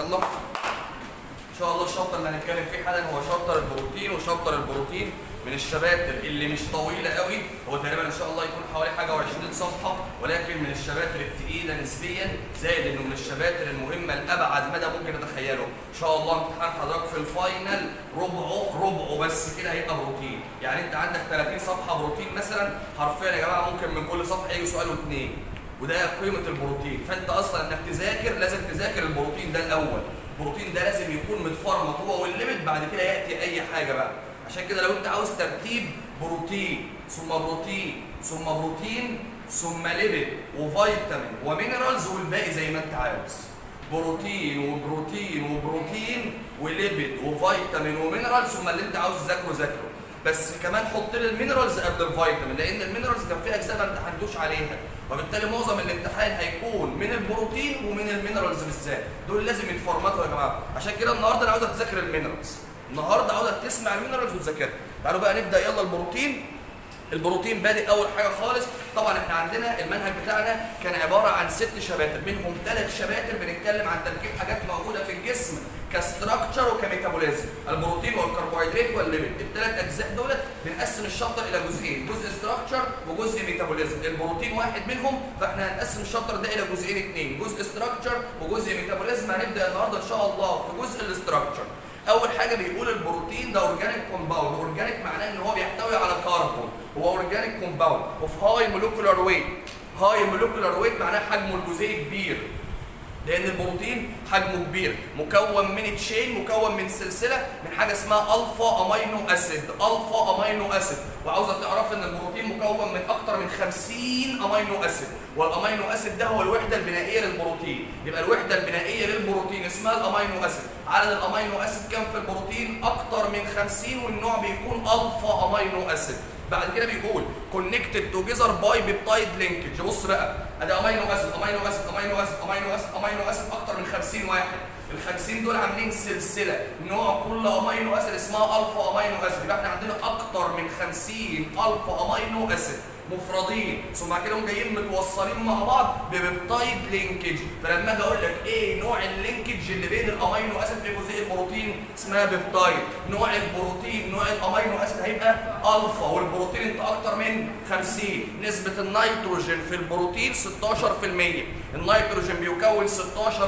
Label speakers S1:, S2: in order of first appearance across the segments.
S1: الله ان شاء الله الشابتر اللي هنتكلم فيه حالا هو شابتر البروتين وشابتر البروتين من الشباتر اللي مش طويله قوي هو تقريبا ان شاء الله يكون حوالي حاجه و20 صفحه ولكن من الشباتر الثقيله نسبيا زائد انه من الشباتر المهمه لابعد مدى ممكن تتخيله ان شاء الله امتحان حضرتك في الفاينل ربعه ربعه بس كده هيبقى بروتين يعني انت عندك 30 صفحه بروتين مثلا حرفيا يا جماعه ممكن من كل صفحه يجي سؤال واثنين وده قيمه البروتين فانت اصلا انك تذاكر لازم تذاكر البروتين ده الاول البروتين ده لازم يكون متفرمط هو والليمت بعد كده ياتي اي حاجه بقى عشان كده لو انت عاوز ترتيب بروتين ثم بروتين ثم بروتين ثم ليبيد وفيتامين ومينرالز والباقي زي ما انت عاوز بروتين وبروتين وبروتين وليبيد وفيتامين ومينرالز ثم اللي انت عاوز تذاكره ذاكره بس كمان حط لي المينرالز قبل الفيتامين لان المينرالز كان في اجزاء ما امتحنتوش عليها وبالتالي معظم الامتحان هيكون من البروتين ومن المينرالز بالذات دول لازم يتفرمطوا يا جماعه عشان كده النهارده انا عاوزك تذاكر المينرالز النهارده عاوزك تسمع المينرالز وتذاكرها تعالوا بقى نبدا يلا البروتين البروتين بادئ اول حاجه خالص طبعا احنا عندنا المنهج بتاعنا كان عباره عن ست شباتر منهم ثلاث شباتر بنتكلم عن تركيب حاجات موجوده في الجسم كستراكشر وكميتابوليزم البروتين والكربوهيدرات والليبيد الثلاث اجزاء دولت بنقسم الشابتر الى جزئين جزء ستراكشر وجزء ميتابوليزم البروتين واحد منهم فاحنا هنقسم الشابتر ده الى جزئين اثنين جزء ستراكشر وجزء ميتابوليزم هنبدا النهارده ان شاء الله في جزء الاستراكشر اول حاجه بيقول البروتين ده اورجانيك كومباوند اورجانيك معناه ان هو بيحتوي على كربون هو اورجانيك كومباوند اوف هاي مولكيولار ويت هاي مولكيولار ويت معناه حجمه الجزيئي كبير لان البروتين حجمه كبير مكون من تشين مكون من سلسله من حاجه اسمها الفا امينو اسيد الفا امينو اسيد وعاوزك تعرف ان البروتين مكون من اكتر من 50 امينو اسيد والامينو اسيد ده هو الوحده البنائيه للبروتين يبقى الوحده البنائيه للبروتين اسمها الامينو اسيد عدد الامينو اسيد كام في البروتين اكتر من 50 والنوع بيكون الفا امينو اسيد بعد كده بيقول كونكتد توجذر باي بيبتايد لينكج بص بقى ادي امينو اسيد امينو اسيد امينو اسيد امينو اسيد امينو اسيد اكتر من 50 واحد ال 50 دول عاملين سلسله نوع كل امينو اسيد اسمها الفا امينو اسيد يبقى احنا عندنا اكتر من 50 الفا امينو اسيد مفردين ثم بعد كده هم جايين متوصلين مع بعض ببيبتايد لينكج فلما اجي اقول لك ايه نوع اللينكج اللي بين الامينو اسيد في جزيء البروتين اسمها بيبتايد نوع البروتين نوع الامينو اسيد هيبقى الفا والبروتين انت اكتر من 50 نسبه النيتروجين في البروتين 16% النيتروجين بيكون 16%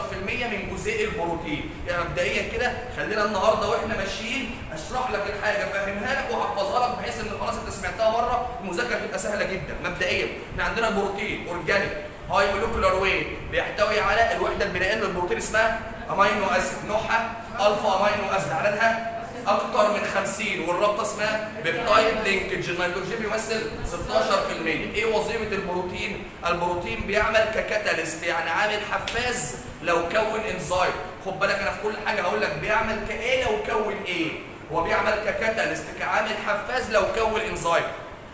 S1: من جزيء البروتين يعني مبدئيا كده خلينا النهارده واحنا ماشيين اشرح لك الحاجه فاهمها لك واحفظها لك بحيث ان خلاص انت سمعتها مره المذاكره تبقى سهله جدا مبدئيا احنا عندنا البروتين اورجانيك هاي مولكيولار ويت بيحتوي على الوحده البنائيه للبروتين اسمها امينو اسيد نوعها الفا امينو اسيد عددها اكتر من 50 والرابطه اسمها بيبتايد لينكج النيتروجين بيمثل 16% ايه وظيفه البروتين البروتين بيعمل ككاتاليست يعني عامل حفاز لو كون انزيم خد بالك انا في كل حاجه هقول لك بيعمل كايه لو كون ايه هو بيعمل ككاتاليست كعامل حفاز لو كون انزيم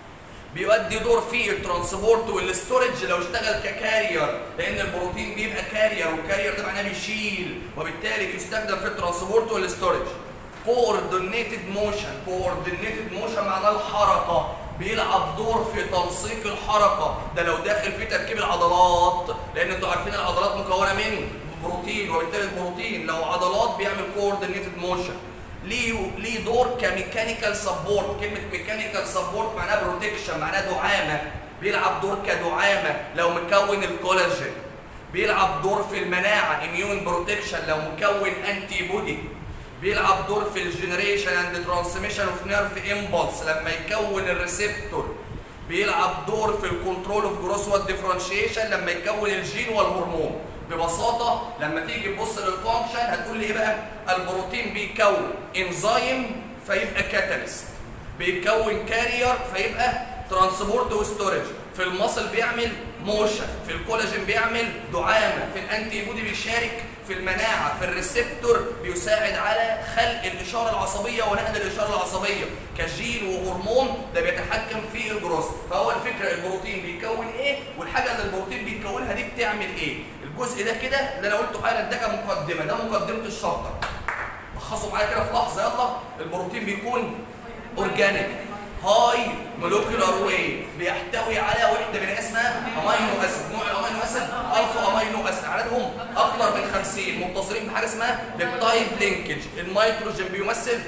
S1: بيؤدي دور في الترانسبورت والاستورج لو اشتغل ككارير لان البروتين بيبقى كارير وكارير ده معناه بيشيل وبالتالي بيستخدم في الترانسبورت والاستورج coordinated motion coordinated motion معناه الحركة بيلعب دور في تنسيق الحركة ده لو داخل في تركيب العضلات لأن انتوا عارفين العضلات مكونة من بروتين وبالتالي البروتين لو عضلات بيعمل coordinated motion ليه ليه دور كميكانيكال سبورت كلمة ميكانيكال سبورت معناها بروتكشن معناها دعامة بيلعب دور كدعامة لو مكون الكولاجين بيلعب دور في المناعة اميون بروتكشن لو مكون انتي بودي بيلعب دور في الجنريشن اند ترانسميشن اوف نيرف امبلس لما يكون الريسبتور بيلعب دور في الكنترول اوف جروس والديفرنشيشن لما يكون الجين والهرمون ببساطه لما تيجي تبص للفانكشن هتقول لي ايه بقى البروتين بيكون انزيم فيبقى كاتاليست بيكون كارير فيبقى ترانسبورت وستورج في المصل بيعمل موشن في الكولاجين بيعمل دعامه في الانتي بودي بيشارك في المناعه في الريسبتور بيساعد على خلق الاشاره العصبيه ونقل الاشاره العصبيه كجين وهرمون ده بيتحكم في الجروث فهو الفكره البروتين بيكون ايه والحاجه اللي البروتين بيكونها دي بتعمل ايه الجزء ده كده اللي انا قلته حالا ده كمقدمه ده مقدمه الشابتر لخصوا معايا كده في لحظه يلا البروتين بيكون اورجانيك هاي مولكيولار ويت بيحتوي على وحده من اسمها امينو اسيد نوع الامينو اسيد الفا امينو اسيد عددهم اكثر من 50 متصلين حاجه اسمها بيبتايد لينكج الميتروجين بيمثل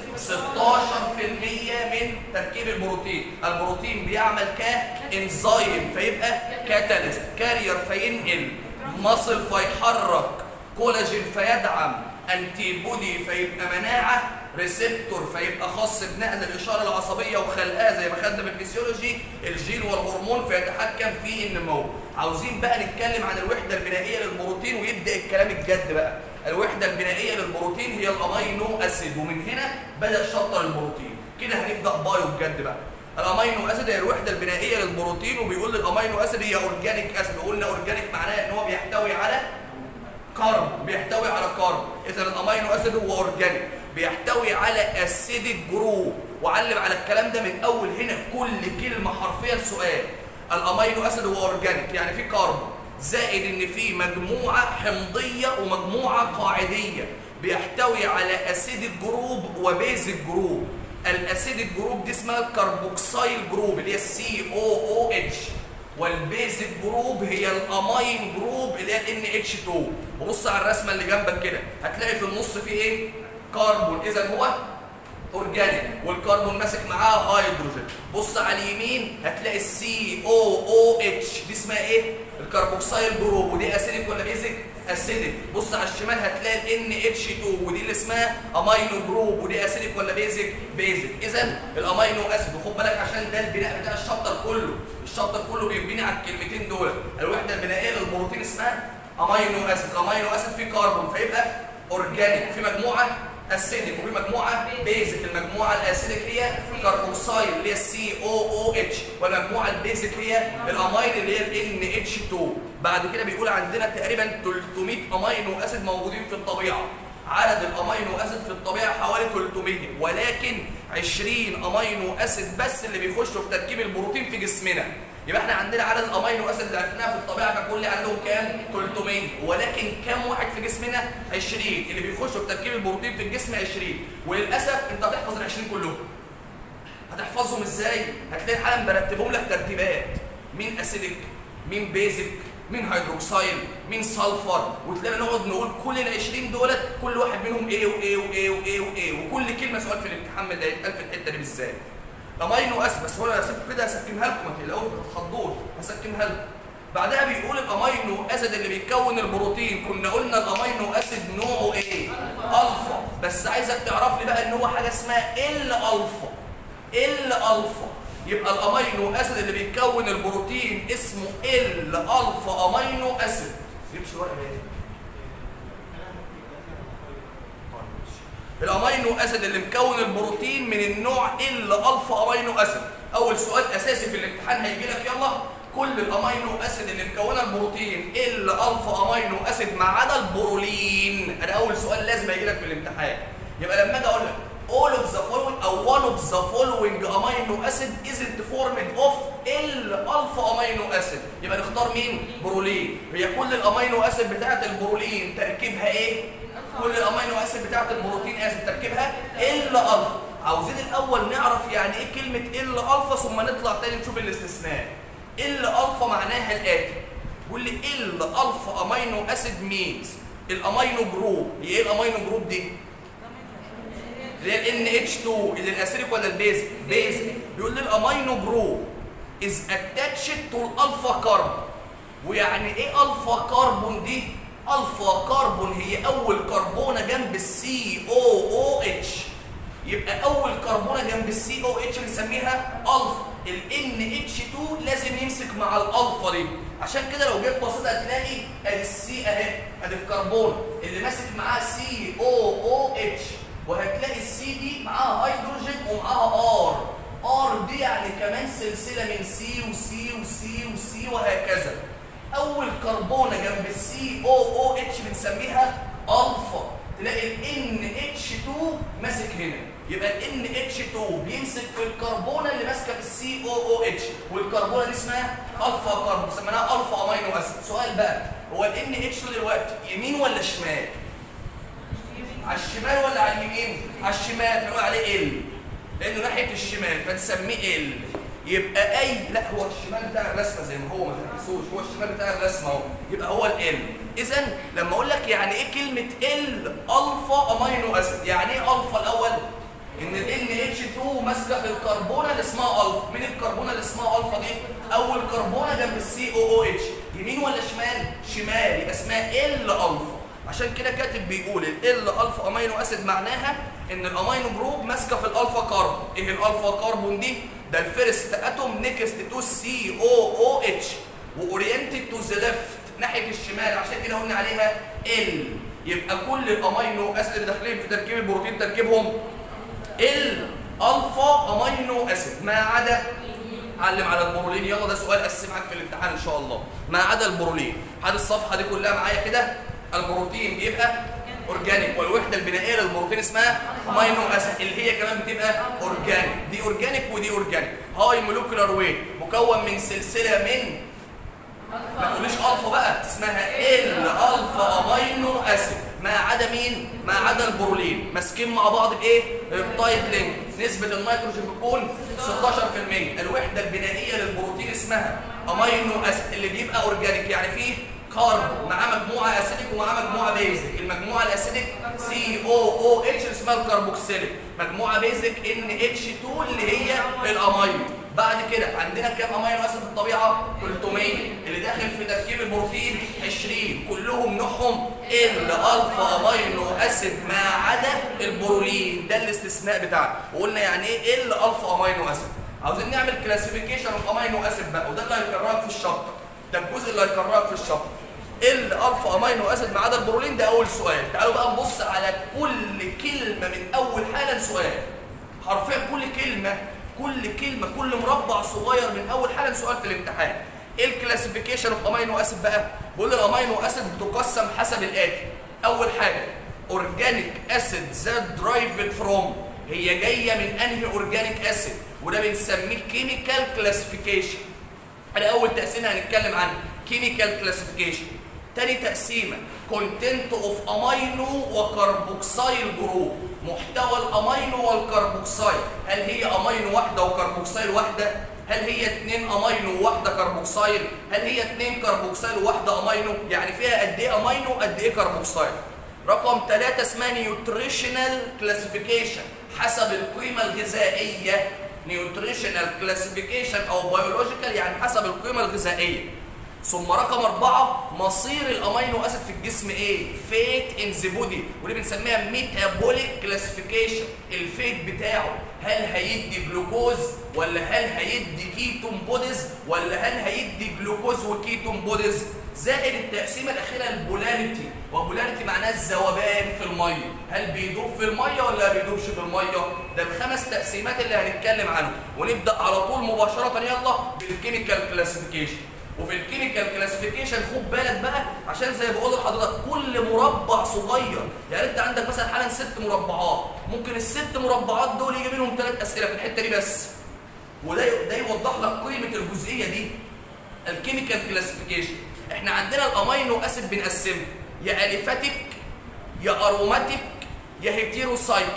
S1: 16% من تركيب البروتين البروتين بيعمل كانزيم فيبقى كاتاليست كارير فينقل مصل فيحرك كولاجين فيدعم انتي بودي فيبقى مناعه ريسبتور فيبقى خاص بنقل الاشاره العصبيه وخلقها زي ما خدنا في الفسيولوجي الجين والهرمون فيتحكم في النمو عاوزين بقى نتكلم عن الوحده البنائيه للبروتين ويبدا الكلام الجد بقى الوحده البنائيه للبروتين هي الامينو اسيد ومن هنا بدا شطر البروتين كده هنبدا بايو بجد بقى الامينو اسيد هي الوحده البنائيه للبروتين وبيقول الامينو اسيد هي اورجانيك اسيد قلنا اورجانيك معناها ان هو بيحتوي على كارب بيحتوي على كارب اذا الامينو اسيد هو اورجانيك بيحتوي على اسيدك جروب وعلم على الكلام ده من اول هنا كل كلمه حرفيا سؤال الامينو اسيد هو اورجانيك يعني في كارب زائد ان في مجموعه حمضيه ومجموعه قاعديه بيحتوي على اسيدك جروب وبيزك جروب الاسيدك جروب دي اسمها الكربوكسيل جروب اللي هي السي او او اتش والبيزك جروب هي الامين جروب اللي هي ان اتش 2 وبص على الرسمه اللي جنبك كده هتلاقي في النص في ايه كربون اذا هو اورجانيك والكربون ماسك معاه هيدروجين بص على اليمين هتلاقي السي او او اتش دي اسمها ايه الكربوكسيل جروب ودي اسيدك ولا بيزك اسيدك بص على الشمال هتلاقي الان اتش 2 ودي اللي اسمها امينو جروب ودي اسيدك ولا بيزك بيزك اذا الامينو اسيد وخد بالك عشان ده البناء بتاع الشابتر كله الشابتر كله بيبني على الكلمتين دول الوحده البنائيه للبروتين اسمها امينو اسيد الامينو اسيد فيه كربون فيبقى اورجانيك في مجموعه اسيدك وفي مجموعه بيزك المجموعه الاسيدك هي كربوكسيل اللي هي السي او او اتش والمجموعه البيزك هي الامين اللي هي الان اتش 2 بعد كده بيقول عندنا تقريبا 300 امينو اسيد موجودين في الطبيعه عدد الامينو اسيد في الطبيعه حوالي 300 ولكن 20 امينو اسيد بس اللي بيخشوا في تركيب البروتين في جسمنا يبقى احنا عندنا عدد الامينو اسيد اللي عرفناها في الطبيعه ككل عددهم كام 300 ولكن كام واحد في جسمنا 20 اللي بيخشوا في تركيب البروتين في الجسم 20 وللاسف انت هتحفظ ال 20 كلهم هتحفظهم ازاي هتلاقي حالا برتبهم لك ترتيبات مين اسيدك مين بيزك مين هيدروكسيل مين سلفر وتلاقي نقعد نقول كل ال 20 دولت كل واحد منهم ايه وايه وايه وايه وايه وكل كلمه سؤال في الامتحان من اللي هيتقال في الحته دي بالذات الامينو اسيد بس هو انا هسيبكم كده هسكمها لكم ما تقلقوش ما تتخضوش هسكمها لكم بعدها بيقول الامينو اسيد اللي بيكون البروتين كنا قلنا الامينو اسيد نوعه ايه الفا بس عايزك تعرف لي بقى ان هو حاجه اسمها ال الفا ال الفا يبقى الامينو اسيد اللي بيكون البروتين اسمه ال الفا امينو اسيد يمشي ورقه ايه الامينو اسيد اللي مكون البروتين من النوع ال الفا امينو اسيد اول سؤال اساسي في الامتحان هيجي لك يلا كل الامينو اسيد اللي مكونه البروتين ال الفا امينو اسيد ما عدا البرولين انا اول سؤال لازم هيجي لك في الامتحان يبقى لما اجي اقول لك all of the following او one of the following amino acid isn't formed of ال الفا امينو اسيد يبقى نختار مين برولين هي كل الامينو اسيد بتاعه البرولين تركيبها ايه كل الامينو اسيد بتاعه البروتين اسيد تركيبها ال الفا عاوزين الاول نعرف يعني ايه كلمه ال الفا ثم نطلع تاني نشوف الاستثناء ال الفا معناها الاتي بيقول لي ال الفا امينو اسيد مينز الامينو جروب هي ايه الامينو جروب دي اللي هي ال NH2 اللي الاسيريك ولا البيز بيز بيقول لي الامينو جروب از اتاتشد تو الالفا كاربون ويعني ايه الفا كربون دي الفا كربون هي اول كربونه جنب السي او او اتش يبقى اول كربونه جنب السي او اتش بنسميها الفا ال اتش 2 لازم يمسك مع الالفا دي عشان كده لو جيت بصيت هتلاقي ادي السي اهي ادي الكربون اللي ماسك معاه سي او او اتش وهتلاقي السي دي معاها هيدروجين ومعاها ار ار دي يعني كمان سلسله من سي وسي وسي وسي وهكذا اول كربونه جنب السي او او اتش بنسميها الفا تلاقي ال ان اتش 2 ماسك هنا يبقى ال ان اتش 2 بيمسك في الكربونه اللي ماسكه في السي او او اتش والكربونه دي اسمها الفا كربون سميناها الفا امينو اسيد سؤال بقى هو ال ان اتش 2 دلوقتي يمين ولا شمال على الشمال ولا على اليمين على الشمال فنقول عليه ال لانه ناحيه الشمال فنسميه ال يبقى اي لا هو الشمال بتاع الرسمه زي ما هو ما تركزوش هو الشمال بتاع الرسمه اهو يبقى هو ال اذا لما اقول لك يعني ايه كلمه ال الفا امينو اسيد يعني ايه الفا الاول ان ال NH2 ماسكه في الكربونه اللي اسمها الفا مين الكربونه اللي اسمها الفا دي اول كربونه جنب السي او او اتش يمين ولا شمال شمال يبقى اسمها ال الفا عشان كده كاتب بيقول ال الفا امينو اسيد معناها ان الامينو جروب ماسكه في الالفا كربون ايه الالفا كربون دي ده الفيرست اتوم نيكست تو سي او او اتش واورينتد تو ذا ليفت ناحيه الشمال عشان كده قلنا عليها ال يبقى كل الامينو اسيد اللي داخلين في تركيب البروتين تركيبهم الالفا امينو اسيد ما عدا علم على البرولين يلا ده سؤال اساسي معاك في الامتحان ان شاء الله ما عدا البرولين هات الصفحه دي كلها معايا كده البروتين بيبقى اورجانيك والوحده البنائيه للبروتين اسمها امينو اسيد اللي هي كمان بتبقى اورجانيك دي اورجانيك ودي اورجانيك هاي مولكيولار ويت مكون من سلسله من ما تقوليش الفا بقى اسمها ال الفا امينو اسيد ما عدا مين ما عدا البرولين ماسكين مع بعض بايه ريبتايد لينك نسبه النيتروجين بتكون 16% الوحده البنائيه للبروتين اسمها امينو اسيد اللي بيبقى اورجانيك يعني فيه كارب معاه مجموعه اسيديك ومعاه مجموعه بيزك المجموعه الاسيديك سي او او اتش اسمها الكربوكسيليك مجموعه بيزك ان اتش 2 اللي هي الامينو بعد كده عندنا كام امينو اسيد في الطبيعه 300 اللي داخل في تركيب البروتين 20 كلهم نوعهم ال الفا امينو اسيد ما عدا البرولين ده الاستثناء بتاعنا وقلنا يعني ايه ال الفا امينو اسيد عاوزين نعمل كلاسيفيكيشن اوف امينو اسيد بقى وده اللي هيكررك في الشابتر ده الجزء اللي هيكررك في الشابتر ال الفا امينو اسيد ما عدا البرولين ده اول سؤال تعالوا بقى نبص على كل كلمه من اول حالا سؤال حرفيا كل كلمه كل كلمه كل مربع صغير من اول حالا سؤال في الامتحان ايه الكلاسيفيكيشن اوف امينو اسيد بقى بقول الامينو اسيد بتقسم حسب الاتي اول حاجه اورجانيك اسيد ذات درايفد فروم هي جايه من انهي اورجانيك اسيد وده بنسميه كيميكال كلاسيفيكيشن انا اول تقسيمه هنتكلم عنها كيميكال كلاسيفيكيشن تاني تقسيمه كونتنت اوف امينو وكربوكسيل جروب محتوى الامينو والكربوكسيل هل هي امينو واحده وكربوكسيل واحده هل هي اتنين امينو وواحده كربوكسيل هل هي اتنين كربوكسيل وواحده امينو يعني فيها قد ايه امينو قد ايه كربوكسيل رقم ثلاثة اسمها نيوتريشنال كلاسيفيكيشن حسب القيمة الغذائية نيوتريشنال كلاسيفيكيشن او بيولوجيكال يعني حسب القيمة الغذائية ثم رقم أربعة مصير الأمينو أسيد في الجسم إيه؟ فيت إن ذا بودي ودي بنسميها ميتابوليك كلاسيفيكيشن الفيت بتاعه هل هيدي جلوكوز ولا هل هيدي كيتون بوديز ولا هل هيدي جلوكوز وكيتون بوديز زائد التقسيمة الأخيرة البولاريتي وبولاريتي معناها الذوبان في المية هل بيدوب في المية ولا ما بيدوبش في المية ده الخمس تقسيمات اللي هنتكلم عنهم ونبدأ على طول مباشرة يلا بالكيميكال كلاسيفيكيشن وفي الكيميكال كلاسيفيكيشن خد بالك بقى عشان زي بقول لحضرتك كل مربع صغير يعني انت عندك مثلا حالا ست مربعات ممكن الست مربعات دول يجي منهم ثلاث اسئله في الحته دي بس وده ده يوضح لك قيمه الجزئيه دي الكيميكال كلاسيفيكيشن احنا عندنا الامينو اسيد بنقسمها يا اليفاتيك يا اروماتيك يا هيتيروسايكليك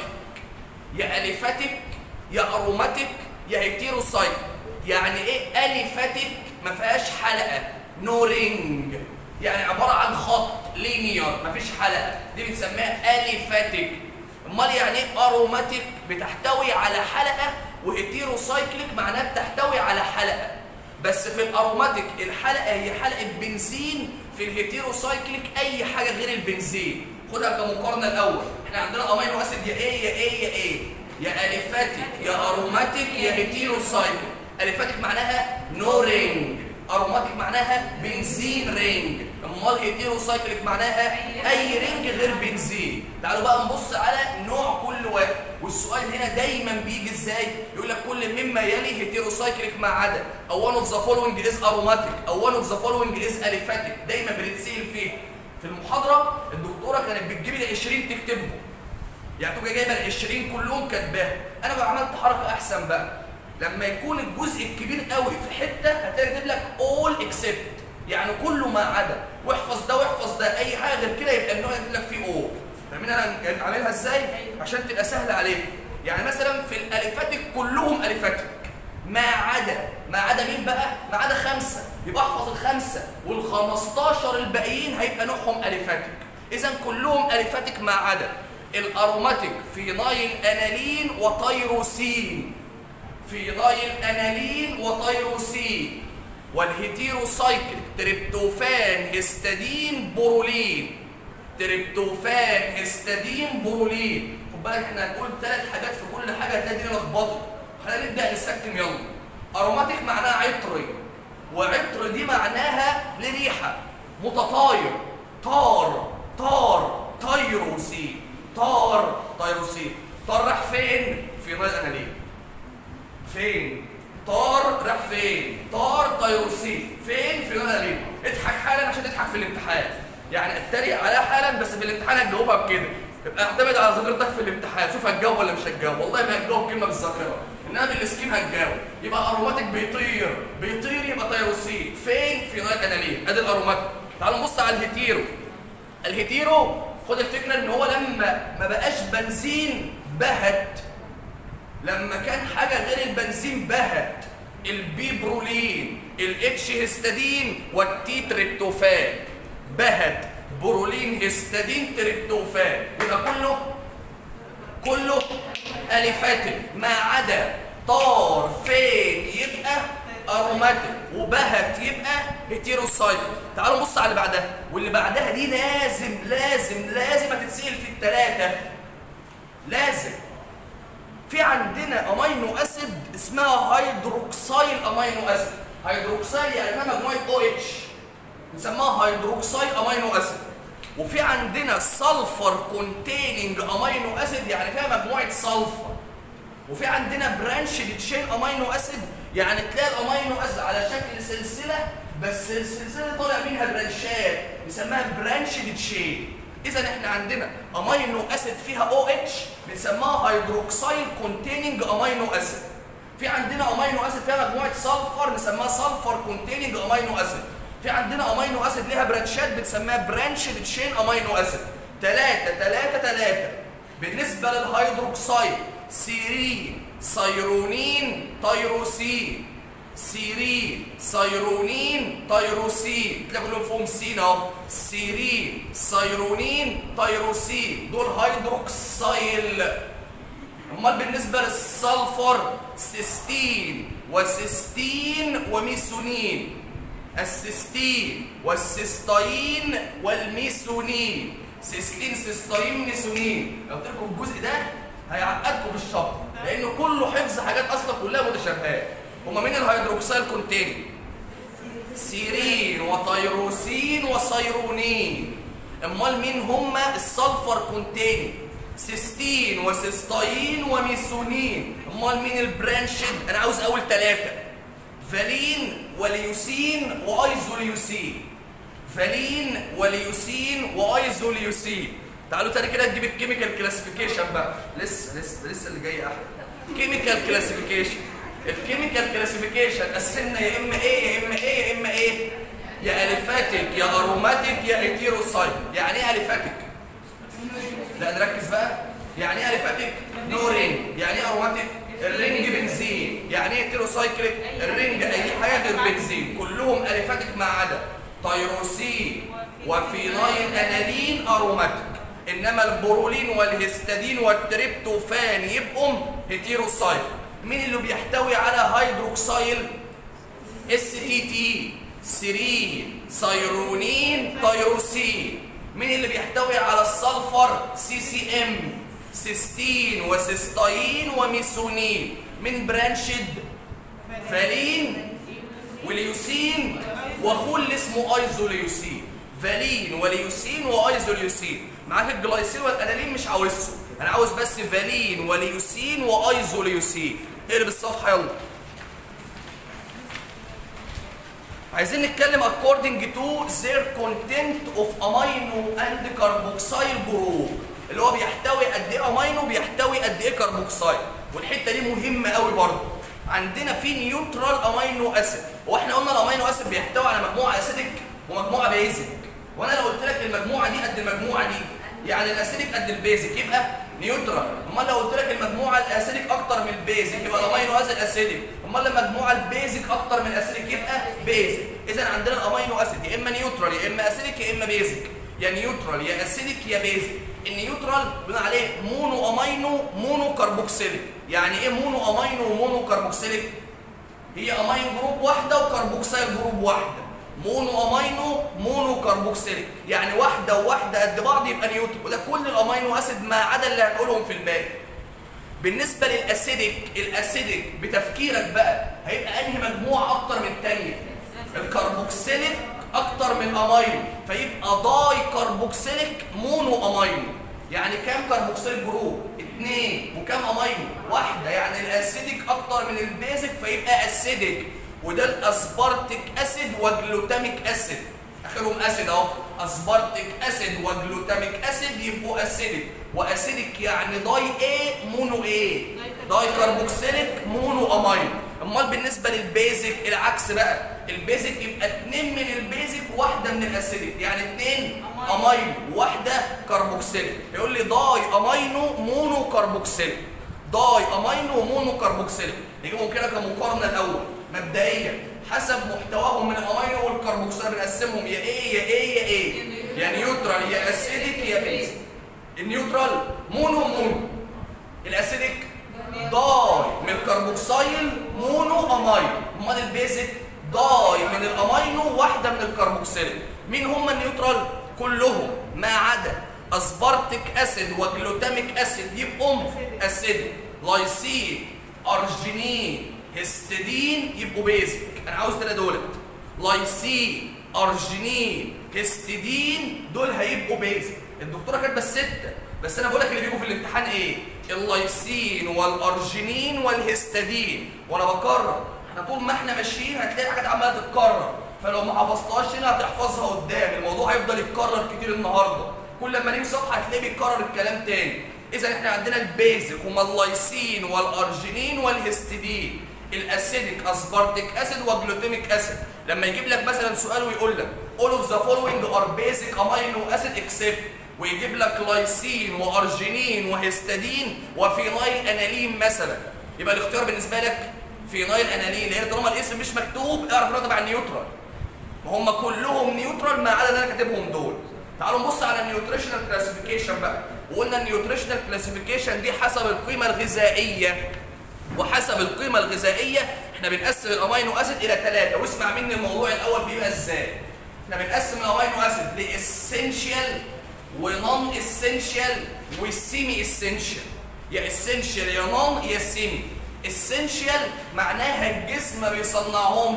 S1: يا اليفاتيك يا اروماتيك يا هيتيروسايكليك يعني ايه اليفاتيك ما فيهاش حلقه نو رينج يعني عباره عن خط لينير ما فيش حلقه دي بنسميها اليفاتيك امال يعني ايه اروماتيك بتحتوي على حلقه وهيتيروسايكليك معناها بتحتوي على حلقه بس في الاروماتيك الحلقه هي حلقه بنزين في الهيتيروسايكليك اي حاجه غير البنزين خدها كمقارنه الاول احنا عندنا امينو اسيد يا ايه يا ايه يا ايه يا اليفاتيك يا اروماتيك يا هيتيروسايكليك اليفاتيك معناها نو رينج اروماتيك معناها بنزين رينج امال هيتيروسايكليك معناها اي رينج غير بنزين تعالوا بقى نبص على نوع كل واحد والسؤال هنا دايما بيجي ازاي يقول لك كل مما يلي هيتيروسايكليك ما عدا او one of the following is aromatic او one of the following is aliphatic دايما بنتسال فيه في المحاضره الدكتوره كانت بتجيب لي 20 تكتبهم يعني تبقى جايبه ال 20 كلهم كاتباها انا بقى عملت حركه احسن بقى لما يكون الجزء الكبير قوي في حته هتلاقي كاتب لك all except يعني كله ما عدا واحفظ ده واحفظ ده اي حاجه غير كده يبقى النوع يكتب لك فيه all فاهمين انا عاملها ازاي عشان تبقى سهله عليك يعني مثلا في الاليفاتيك كلهم اليفاتيك ما عدا ما عدا مين بقى؟ ما عدا خمسه يبقى احفظ الخمسه وال15 الباقيين هيبقى نوعهم اليفاتيك اذا كلهم اليفاتيك ما عدا الاروماتيك فينايل انالين وتيروسين فينايل انالين وتيروسين والهيتيروسايكل تريبتوفان هيستادين بورولين تريبتوفان هيستادين بورولين خد بالك احنا هنقول ثلاث حاجات في كل حاجه هتلاقي الدنيا لخبطت خلينا نبدا نستكتم يلا اروماتيك معناها عطري وعطر دي معناها لريحه متطاير طار طار تيروسي طار تيروسي طار راح فين؟ في نايل انالين فين؟ طار راح فين؟ طار تيروسي فين؟ في نايل انالين اضحك حالا عشان تضحك في الامتحان يعني اتريق عليها حالا بس في الامتحان هتجاوبها بكده يبقى اعتمد على ذاكرتك في الامتحان شوف هتجاوب ولا مش هتجاوب والله ما هتجاوب كلمه بالذاكره انما بالسكيم هتجاوب يبقى اروماتيك بيطير بيطير يبقى تيروسين فين في نايل انالين ادي الاروماتيك تعالوا نبص على الهيتيرو الهيتيرو خد الفكره ان هو لما ما بقاش بنزين بهت لما كان حاجه غير البنزين بهت البيبرولين الاتش هيستادين والتي تريبتوفان بهت برولين هيستادين تريبتوفان يبقى كله كله اليفاتيك ما عدا طار فين يبقى اروماتيك وبهت يبقى هيتيروسايكل تعالوا نبص على اللي بعدها واللي بعدها دي لازم لازم لازم هتتسال في الثلاثه لازم في عندنا امينو اسيد اسمها هيدروكسيل امينو اسيد هيدروكسيل يعني فيها مجموعه او اتش بنسميها هيدروكسيل امينو اسيد وفي عندنا سلفر كونتيننج امينو اسيد يعني فيها مجموعه سلفر وفي عندنا برانش تشين امينو اسيد يعني تلاقي الامينو اسيد على شكل سلسله بس السلسله طالع منها برانشات بنسميها برانش تشين اذا احنا عندنا امينو اسيد فيها او اتش بنسميها هيدروكسيل كونتيننج امينو اسيد في عندنا امينو اسيد فيها مجموعه سلفر نسميها سلفر كونتيننج امينو اسيد في عندنا امينو اسيد ليها برانشات بنسميها برانش تشين امينو اسيد ثلاثة ثلاثة ثلاثة بالنسبة للهيدروكسيد سيرين سيرونين تيروسين سيرين سيرونين تيروسين تلاقوا كلهم فيهم سين اهو سيرين سيرونين تيروسين دول هيدروكسيل امال بالنسبه للسلفر سيستين وسيستين وميثونين السيستين والسيستين والميثونين سيستين سيستين ميثونين لو قلت لكم الجزء ده هيعقدكم بالشرط لانه كله حفظ حاجات اصلا كلها متشابهات هما مين الهيدروكسيل كونتيننج سيرين وتيروسين وصيرونين امال مين هما السلفر كونتيننج سيستين وسيستين وميثونين امال مين البرانشد انا عاوز اول ثلاثه فالين وليوسين وايزوليوسين فالين وليوسين وايزوليوسين تعالوا تاني كده نجيب الكيميكال كلاسيفيكيشن بقى لسه لسه لسه اللي جاي احلى كيميكال كلاسيفيكيشن الكيميكال كلاسيفيكيشن قسمنا يا اما ايه يا اما ايه يا اما ايه يا اليفاتيك يا اروماتيك يا هيتيروسايت يعني ايه اليفاتيك لا نركز بقى يعني ايه اليفاتيك نو رينج يعني ايه اروماتيك الرينج بنزين يعني ايه هيتيروسايكليك الرينج اي حاجه غير بنزين كلهم اليفاتيك ما عدا تيروسين وفينايل انالين اروماتيك انما البرولين والهستادين والتريبتوفان يبقوا هيتيروسايكل مين اللي بيحتوي على هيدروكسيل اس تي تي سيرين سيرونين تيروسين مين اللي بيحتوي على السلفر سي سي ام سيستين وسيستين وميثونين من برانشد فالين وليوسين واخوه اللي اسمه ايزوليوسين فالين وليوسين وايزوليوسين معاك الجلايسين والانالين مش عاوزهم انا عاوز بس فالين وليوسين وايزوليوسين اقلب الصفحه يلا عايزين نتكلم according to their content of amino and carboxyl group اللي هو بيحتوي قد ايه امينو بيحتوي قد ايه كربوكسيل والحته دي مهمه قوي برضه عندنا في نيوترال امينو اسيد هو احنا قلنا الامينو اسيد بيحتوي على مجموعه اسيدك ومجموعه بيزك وانا لو قلت لك المجموعه دي قد المجموعه دي يعني الاسيدك قد البيزك يبقى نيوترال امال لو قلت لك المجموعه الاسيديك اكتر من البيزك يبقى الامينو اسيد اسيديك امال المجموعه البيزك اكتر من الاسيديك يبقى بيزك اذا عندنا الامينو اسيد يا اما نيوترال يا اما اسيديك يا اما بيزك يا نيوترال يا اسيديك يا بيزك النيوترال بنقول عليه مونو امينو مونو كربوكسيليك يعني ايه مونو امينو ومونو كربوكسيليك هي امين جروب واحده وكربوكسيل جروب واحده مونو امينو مونو كربوكسيليك يعني واحده وواحده قد بعض يبقى نيوتن وده كل الامينو اسيد ما عدا اللي هنقولهم في الباقي بالنسبه للاسيديك الاسيديك بتفكيرك بقى هيبقى انهي مجموعه اكتر من الثانيه الكربوكسيليك اكتر من امينو فيبقى داي كربوكسيليك مونو امينو يعني كام كربوكسيل جروب؟ اثنين وكام امينو؟ واحده يعني الاسيديك اكتر من البيزك فيبقى اسيديك وده الاسبارتيك اسيد وجلوتاميك اسيد اخرهم اسيد اهو اسبارتيك اسيد وجلوتاميك اسيد يبقوا اسيديك واسيديك يعني داي ايه مونو ايه داي كربوكسيليك مونو امينو امال بالنسبه للبيزك العكس بقى البيزك يبقى اتنين من البيزك وواحده من الاسيديك يعني اتنين امينو وواحده كربوكسيليك يقول لي داي امينو مونو كربوكسيليك داي امينو مونو كربوكسيليك نجيبهم كده كمقارنه الاول مبدئيا حسب محتواهم من الامينو والكربوكسيل بنقسمهم يا ايه يا ايه يا ايه يا نيوترال يا اسيديك يا بيزك النيوترال مونو مونو الاسيديك داي من الكربوكسيل مونو امين امال البيزك داي من الامينو واحده من الكربوكسيل مين هم النيوترال كلهم ما عدا اسبارتيك اسيد وجلوتاميك اسيد يبقوا اسيد لايسين ارجينين هيستidine يبقوا بيزك انا عاوز ثلاثه دولت لايسين ارجينين هيستidine دول هيبقوا بيزك الدكتوره كاتبه السته بس انا بقول لك اللي بيجوا في الامتحان ايه اللايسين والارجينين والهيستidine وانا بكرر احنا طول ما احنا ماشيين هتلاقي حاجات عماله تتكرر فلو ما حفظتهاش هنا هتحفظها قدام الموضوع هيفضل يتكرر كتير النهارده كل لما نيجي صفحه هتلاقيه بيتكرر الكلام تاني اذا احنا عندنا البيزك هما اللايسين والارجينين والهيستidine الاسيديك اسبارتيك اسيد وجلوتيميك اسيد لما يجيب لك مثلا سؤال ويقول لك all of the following are basic amino acid except ويجيب لك لايسين وارجينين وهيستidine وفينايل انالين مثلا يبقى الاختيار بالنسبه لك فينايل انالين لان طالما الاسم مش مكتوب اعرف انه تبع النيوترال ما هم كلهم نيوترال ما عدا اللي انا كاتبهم دول تعالوا نبص على النيوتريشنال كلاسيفيكيشن بقى وقلنا النيوتريشنال كلاسيفيكيشن دي حسب القيمه الغذائيه وحسب القيمه الغذائيه احنا بنقسم الامينو اسيد الى ثلاثه واسمع مني الموضوع الاول بيبقى ازاي احنا بنقسم الامينو اسيد لاسينشال ونون اسينشال وسيمي اسينشال يا اسينشال يا نون يا سيمي اسينشال معناها الجسم ما بيصنعهمش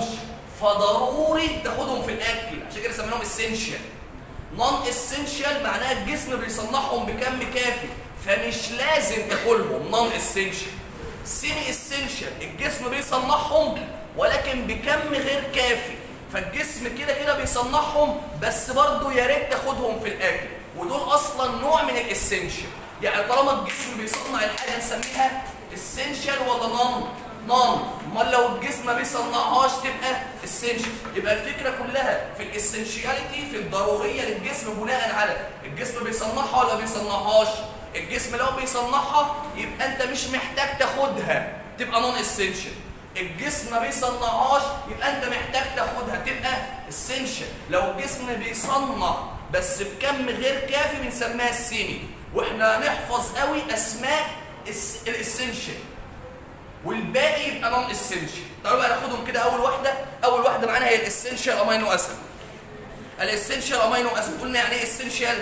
S1: فضروري تاخدهم في الاكل عشان كده سميناهم اسينشال نون اسينشال معناها الجسم بيصنعهم بكم كافي فمش لازم تاكلهم نون اسينشال سيمي اسينشال الجسم بيصنعهم ولكن بكم غير كافي فالجسم كده كده بيصنعهم بس برضه يا ريت تاخدهم في الاكل ودول اصلا نوع من الاسينشال يعني طالما الجسم بيصنع الحاجه نسميها اسينشال ولا نون نون امال لو الجسم ما بيصنعهاش تبقى اسينشال يبقى الفكره كلها في الاسينشياليتي في الضروريه للجسم بناء على الجسم بيصنعها ولا بيصنعهاش الجسم لو بيصنعها يبقى انت مش محتاج تاخدها تبقى نون اسينشال الجسم ما بيصنعهاش يبقى انت محتاج تاخدها تبقى اسينشال لو الجسم بيصنع بس بكم غير كافي بنسميها السيمي واحنا نحفظ قوي اسماء الاسينشال والباقي يبقى نون اسينشال تعالوا بقى ناخدهم كده اول واحده اول واحده معانا هي الاسينشال امينو اسيد الاسينشال امينو اسيد قلنا يعني ايه اسينشال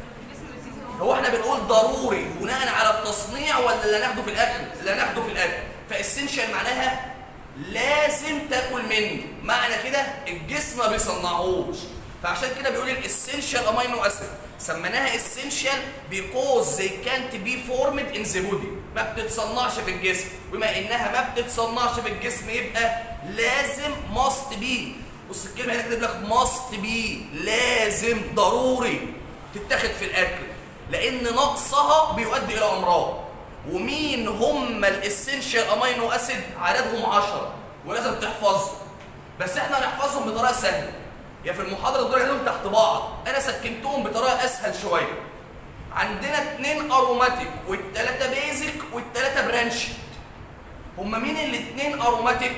S1: هو احنا بنقول ضروري بناء على التصنيع ولا اللي هناخده في الاكل اللي هناخده في الاكل فاسينشال معناها لازم تاكل منه معنى كده الجسم ما بيصنعهوش فعشان كده بيقول الاسينشال امينو اسيد سميناها اسينشال بيكوز they can't be formed in the body ما بتتصنعش في الجسم بما انها ما بتتصنعش في الجسم يبقى لازم must be بص الكلمه هنا كاتب لك must be لازم ضروري تتاخد في الاكل لان نقصها بيؤدي الى امراض ومين هم الاسينشال امينو اسيد عددهم 10 ولازم تحفظهم بس احنا هنحفظهم بطريقه سهله يا في المحاضره دول لهم تحت بعض انا سكنتهم بطريقه اسهل شويه عندنا اتنين اروماتيك والتلاته بيزك والتلاته برانشد هما مين الاتنين اروماتيك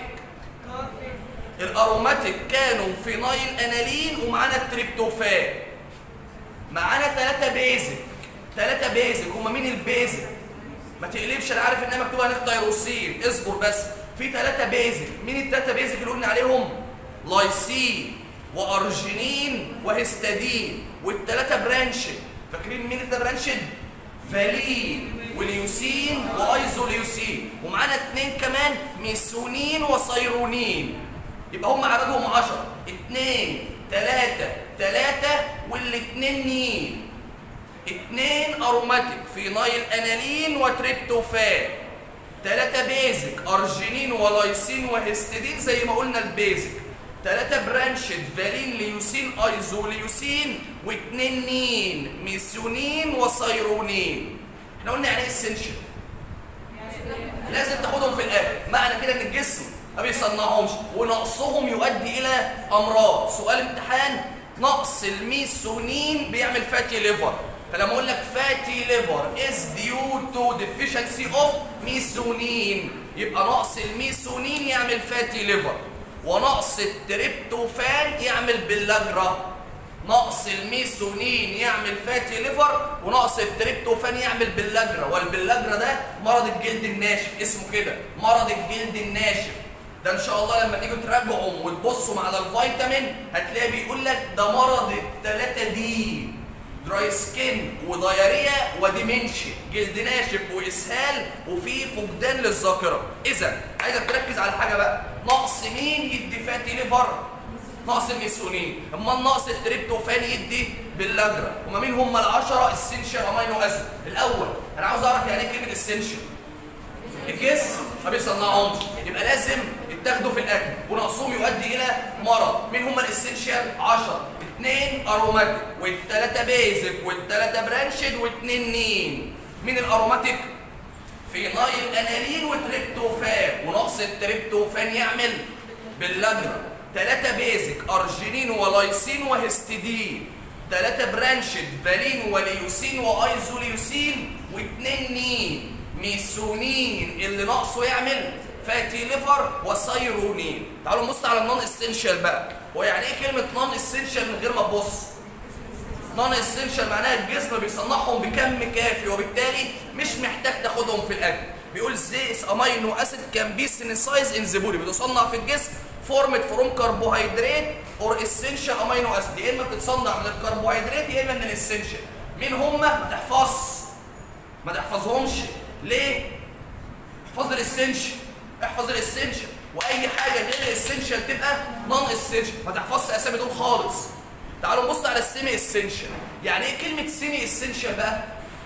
S1: الاروماتيك كانوا فينايل انالين ومعانا التريبتوفان معانا ثلاثة بيزك ثلاثة بيزك هما مين البيزك ما تقلبش انا عارف انها مكتوبه هناك تيروسين اصبر بس في ثلاثة بيزك مين الثلاثة بيزك اللي قلنا عليهم لايسين وارجينين وهستادين والثلاثة برانشد فاكرين مين الثلاثة برانشد فالين وليوسين وايزوليوسين ومعانا اثنين كمان ميسونين وصيرونين يبقى هم عددهم 10 2 3 3 والاثنين مين اثنين اروماتيك فينايل انالين وتريبتوفان ثلاثة بيزك ارجينين ولايسين وهستidine زي ما قلنا البيزك ثلاثة برانشد فالين ليوسين ايزوليوسين واثنين مين ميثيونين وصيرونين احنا قلنا يعني ايه اسينشال لازم تاخدهم في الاخر معنى كده ان الجسم ما بيصنعهمش ونقصهم يؤدي الى امراض سؤال امتحان نقص الميثيونين بيعمل فاتي ليفر فلما اقول لك فاتي ليفر از ديو تو ديفيشنسي اوف ميثيونين يبقى نقص الميثيونين يعمل فاتي ليفر ونقص التريبتوفان يعمل بلاجرا نقص الميثيونين يعمل فاتي ليفر ونقص التريبتوفان يعمل بلاجرا والبلاجرا ده مرض الجلد الناشف اسمه كده مرض الجلد الناشف ده ان شاء الله لما تيجوا تراجعوا وتبصوا على الفيتامين هتلاقي بيقول لك ده مرض الثلاثه دي دراي سكين ودياريا وديمنشيا جلد ناشف واسهال وفي فقدان للذاكره اذا عايزك تركز على حاجه بقى نقص مين يدي فاتي ليفر نقص الميثيونين اما نقص التريبتوفان يدي باللاجرا هما مين هم العشرة اسينشال امينو اسيد الاول انا عاوز اعرف يعني ايه كلمه اسينشال الجسم ما بيصنعهمش يبقى لازم يتاخدوا في الاكل ونقصهم يؤدي الى مرض مين هم الاسينشال 10 اثنين اروماتيك والثلاثه بيزك والثلاثه برانشد واثنين نين مين الاروماتيك فينايل انالين وتريبتوفان ونقص التريبتوفان يعمل باللاجرا ثلاثة بيزك أرجينين ولايسين وهستidine ثلاثة برانشد فالين وليوسين وأيزوليوسين واثنين نين ميثيونين اللي ناقصه يعمل فاتي ليفر وسيرونين تعالوا نبص على النون اسينشال بقى هو يعني ايه كلمة نون اسينشال من غير ما تبص نون اسينشال معناها الجسم بيصنعهم بكم كافي وبالتالي مش محتاج تاخدهم في الاكل بيقول زيس امينو اسيد كان بي سينسايز ان ذا بودي بتصنع في الجسم فورمد فروم كربوهيدرات اور اسينشال امينو اسيد يا اما بتتصنع من الكربوهيدرات يا اما من الاسينشال مين هم ما تحفظش ما تحفظهمش ليه احفظ الاسينشال احفظ الاسينشال واي حاجه غير الاسينشال تبقى نون اسينشال ما تحفظش اسامي دول خالص تعالوا نبص على السيمي اسينشال يعني ايه كلمه سيمي اسينشال بقى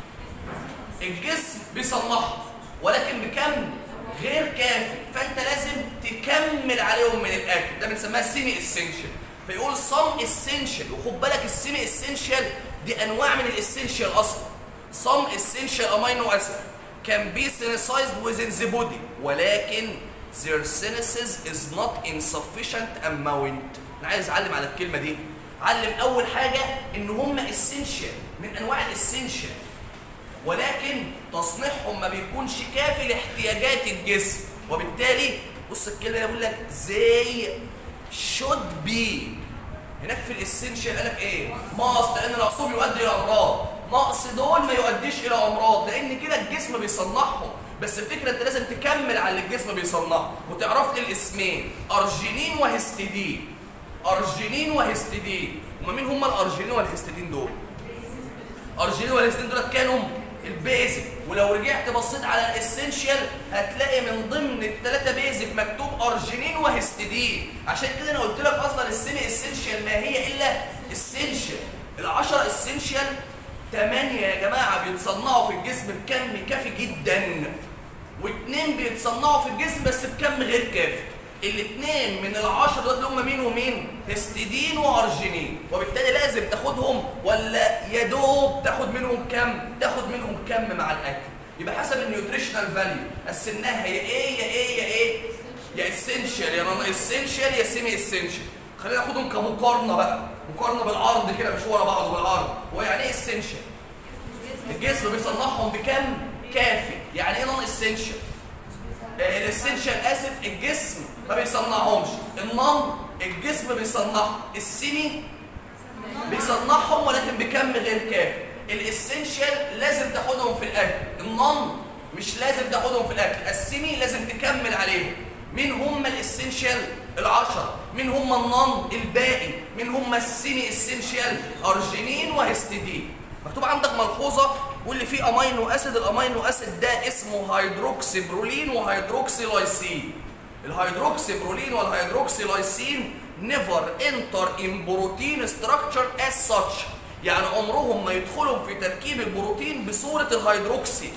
S1: الجسم بيصنعها ولكن بكم غير كافي فانت لازم تكمل عليهم من الاكل ده بنسميها سيمي اسينشال فيقول صم اسينشال وخد بالك السيمي اسينشال دي انواع من الاسينشال اصلا صم اسينشال امينو اسيد can be synthesized within the body ولكن their synthesis is not in sufficient amount انا عايز اعلم على الكلمه دي علم اول حاجه ان هم اسينشال من انواع الاسينشال ولكن تصنيعهم ما بيكونش كافي لاحتياجات الجسم وبالتالي بص الكلمه اللي بقول لك زي should be هناك في الاسينشال قال لك ايه؟ ماست لان نقصهم يؤدي الى امراض نقص دول ما يؤديش الى امراض لان كده الجسم بيصنعهم بس الفكره انت لازم تكمل على اللي الجسم بيصنعه وتعرف لي الاسمين ارجينين وهستidine ارجينين وهستidine هما مين هما الارجينين والهستidine دول؟ ارجينين والهستidine دول كانوا البيزك ولو رجعت بصيت على الاسينشال هتلاقي من ضمن الثلاثه بيزك مكتوب ارجينين وهستidine عشان كده انا قلت لك اصلا السيمي اسينشال ما هي الا اسينشال العشرة اسينشال ثمانية يا جماعة بيتصنعوا في الجسم بكم كافي جدا واثنين بيتصنعوا في الجسم بس بكم غير كافي الاثنين من العشرة دول اللي هم مين ومين؟ هستidine وارجينين وبالتالي لازم تاخدهم ولا يا دوب تاخد منهم كم؟ تاخد منهم كم مع الاكل يبقى حسب النيوتريشنال فاليو قسمناها يا ايه يا ايه يا ايه؟ يا اسينشال يا نون اسينشال يا سيمي اسينشال خلينا ناخدهم كمقارنه بقى مقارنه بالعرض كده مش ورا بعض بالعرض هو يعني ايه اسينشال الجسم بيصنعهم بكم كافي يعني ايه نون اسينشال الاسينشال اسف الجسم ما بيصنعهمش النون الجسم بيصنعهم السيمي بيصنعهم ولكن بكم غير كافي الاسينشال لازم تاخدهم في الاكل النون مش لازم تاخدهم في الاكل السيمي لازم تكمل عليهم مين هم الاسينشال العشرة مين هم النون الباقي مين هم السيمي اسينشال ارجينين وهستidine مكتوب عندك ملحوظه واللي فيه امينو اسيد الامينو اسيد ده اسمه هيدروكسي برولين وهيدروكسي لايسين الهيدروكسي برولين والهيدروكسي لايسين نيفر انتر ان بروتين ستراكشر از ساتش يعني عمرهم ما يدخلوا في تركيب البروتين بصوره الهيدروكسي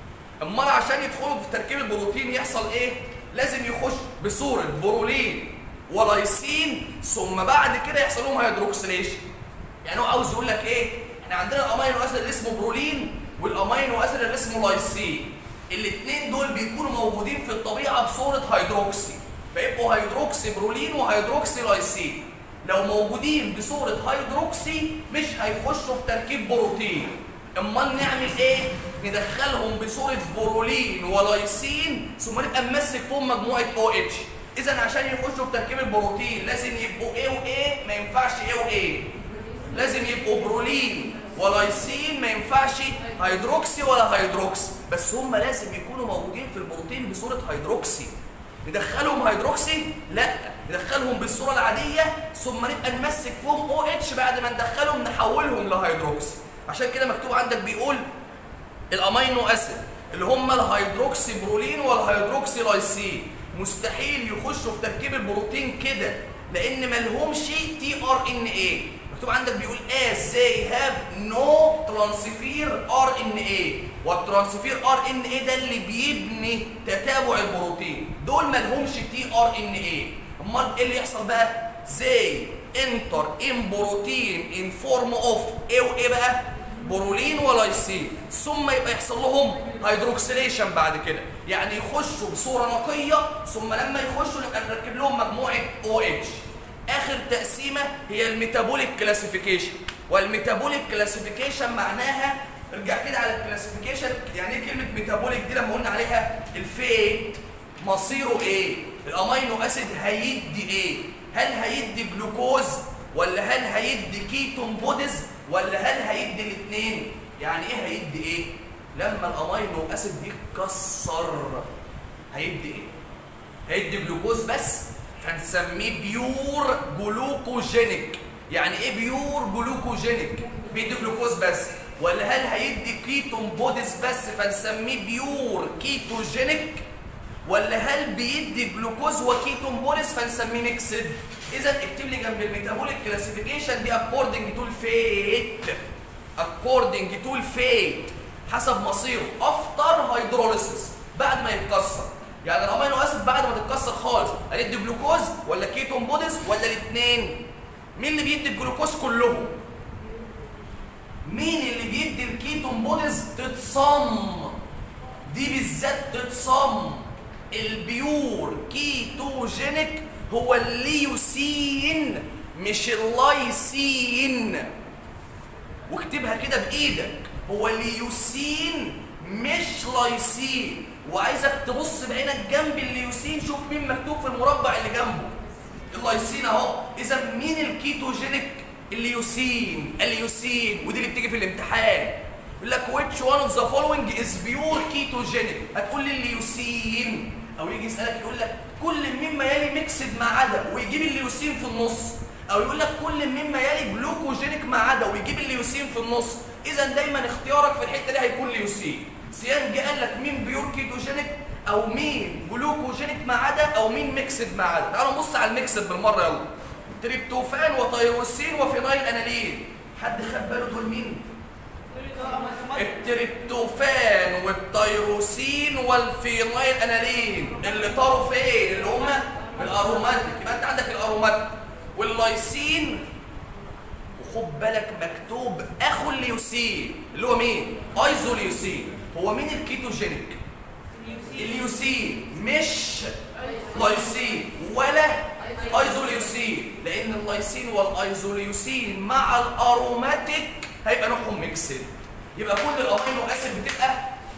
S1: امال عشان يدخلوا في تركيب البروتين يحصل ايه لازم يخش بصوره برولين ولايسين ثم بعد كده يحصل لهم هيدروكسيليشن يعني هو عاوز يقول لك ايه احنا عندنا الامينو اسيد اللي اسمه برولين والامينو اسيد اللي اسمه لايسين الاثنين دول بيكونوا موجودين في الطبيعه بصوره هيدروكسي فيبقوا هيدروكسي برولين وهيدروكسي لايسين لو موجودين بصوره هيدروكسي مش هيخشوا في تركيب بروتين امال نعمل ايه ندخلهم بصوره برولين ولايسين ثم نبقى نمسك فيهم مجموعه او اتش اذا عشان يخشوا في تركيب البروتين لازم يبقوا ايه وايه ما ينفعش ايه وايه لازم يبقوا برولين ولايسين ما ينفعش هيدروكسي ولا هيدروكسي بس هم لازم يكونوا موجودين في البروتين بصوره هيدروكسي ندخلهم هيدروكسي لا ندخلهم بالصوره العاديه ثم نبقى نمسك فيهم او اتش بعد ما ندخلهم نحولهم لهيدروكسي عشان كده مكتوب عندك بيقول الامينو اسيد اللي هم الهيدروكسي برولين والهيدروكسي لايسين مستحيل يخشوا في تركيب البروتين كده لان ما لهمش تي ار ان ايه مكتوب عندك بيقول as they have no transfer RNA والترانسفير ار ان ايه ده اللي بيبني تتابع البروتين دول ما لهمش تي ار ان ايه امال ايه اللي يحصل بقى زي انتر ان بروتين ان فورم اوف ايه وايه بقى برولين ولايسين ثم يبقى يحصل لهم هيدروكسيليشن بعد كده يعني يخشوا بصوره نقيه ثم لما يخشوا نبقى نركب لهم مجموعه او اتش اخر تقسيمه هي الميتابوليك كلاسيفيكيشن والميتابوليك كلاسيفيكيشن معناها ارجع كده على الكلاسيفيكيشن يعني ايه كلمه ميتابوليك دي لما قلنا عليها الفيت مصيره ايه الامينو اسيد هيدي ايه هل هيدي جلوكوز ولا هل هيدي كيتون بوديز ولا هل هيدي الاثنين يعني ايه هيدي ايه لما الامينو اسيد يتكسر هيدي ايه هيدي جلوكوز بس فنسميه بيور جلوكوجينيك يعني ايه بيور جلوكوجينيك بيدي جلوكوز بس ولا هل هيدي كيتون بوديز بس فنسميه بيور كيتوجينيك ولا هل بيدي جلوكوز وكيتون بوديز فنسميه ميكسد اذا اكتب لي جنب الميتابوليك كلاسيفيكيشن دي اكوردنج تو الفيت اكوردنج تو الفيت حسب مصيره افتر هيدروليسيس بعد ما يتكسر يعني الامينو اسيد بعد ما تتكسر خالص هندي جلوكوز ولا كيتون بوديز ولا الاثنين مين اللي بيدي الجلوكوز كلهم مين اللي بيدي الكيتون بوديز تتصم دي بالذات تتصم البيور كيتوجينيك هو الليوسين مش اللايسين واكتبها كده بايدك هو الليوسين مش لايسين وعايزك تبص بعينك جنب الليوسين شوف مين مكتوب في المربع اللي جنبه اللايسين اهو اذا مين الكيتوجينيك الليوسين الليوسين ودي اللي بتيجي في الامتحان يقول لك which one of the following is pure ketogenic هتقول لي الليوسين او يجي يسالك يقول لك كل مما يلي ميكسد ما عدا ويجيب الليوسين في النص او يقول لك كل مما يلي جلوكوجينيك ما عدا ويجيب الليوسين في النص اذا دايما اختيارك في الحته دي هيكون ليوسين سيان جه قال لك مين بيور كيتوجينيك او مين جلوكوجينيك ما عدا او مين ميكسد ما عدا تعالوا نبص على الميكسد بالمره يلا تريبتوفان وتيروسين وفينايل انالين حد خد باله دول مين التريبتوفان والتيروسين والفينايل انالين اللي طاروا فين اللي هم الاروماتيك يبقى انت عندك الاروماتيك واللايسين وخد بالك مكتوب اخو الليوسين اللي هو مين ايزوليوسين هو مين الكيتوجينيك الليوسين مش لايسين ولا ايزوليوسين لان اللايسين والايزوليوسين مع الاروماتيك هيبقى نوعهم ميكسد يبقى كل الامينو اسيد بتبقى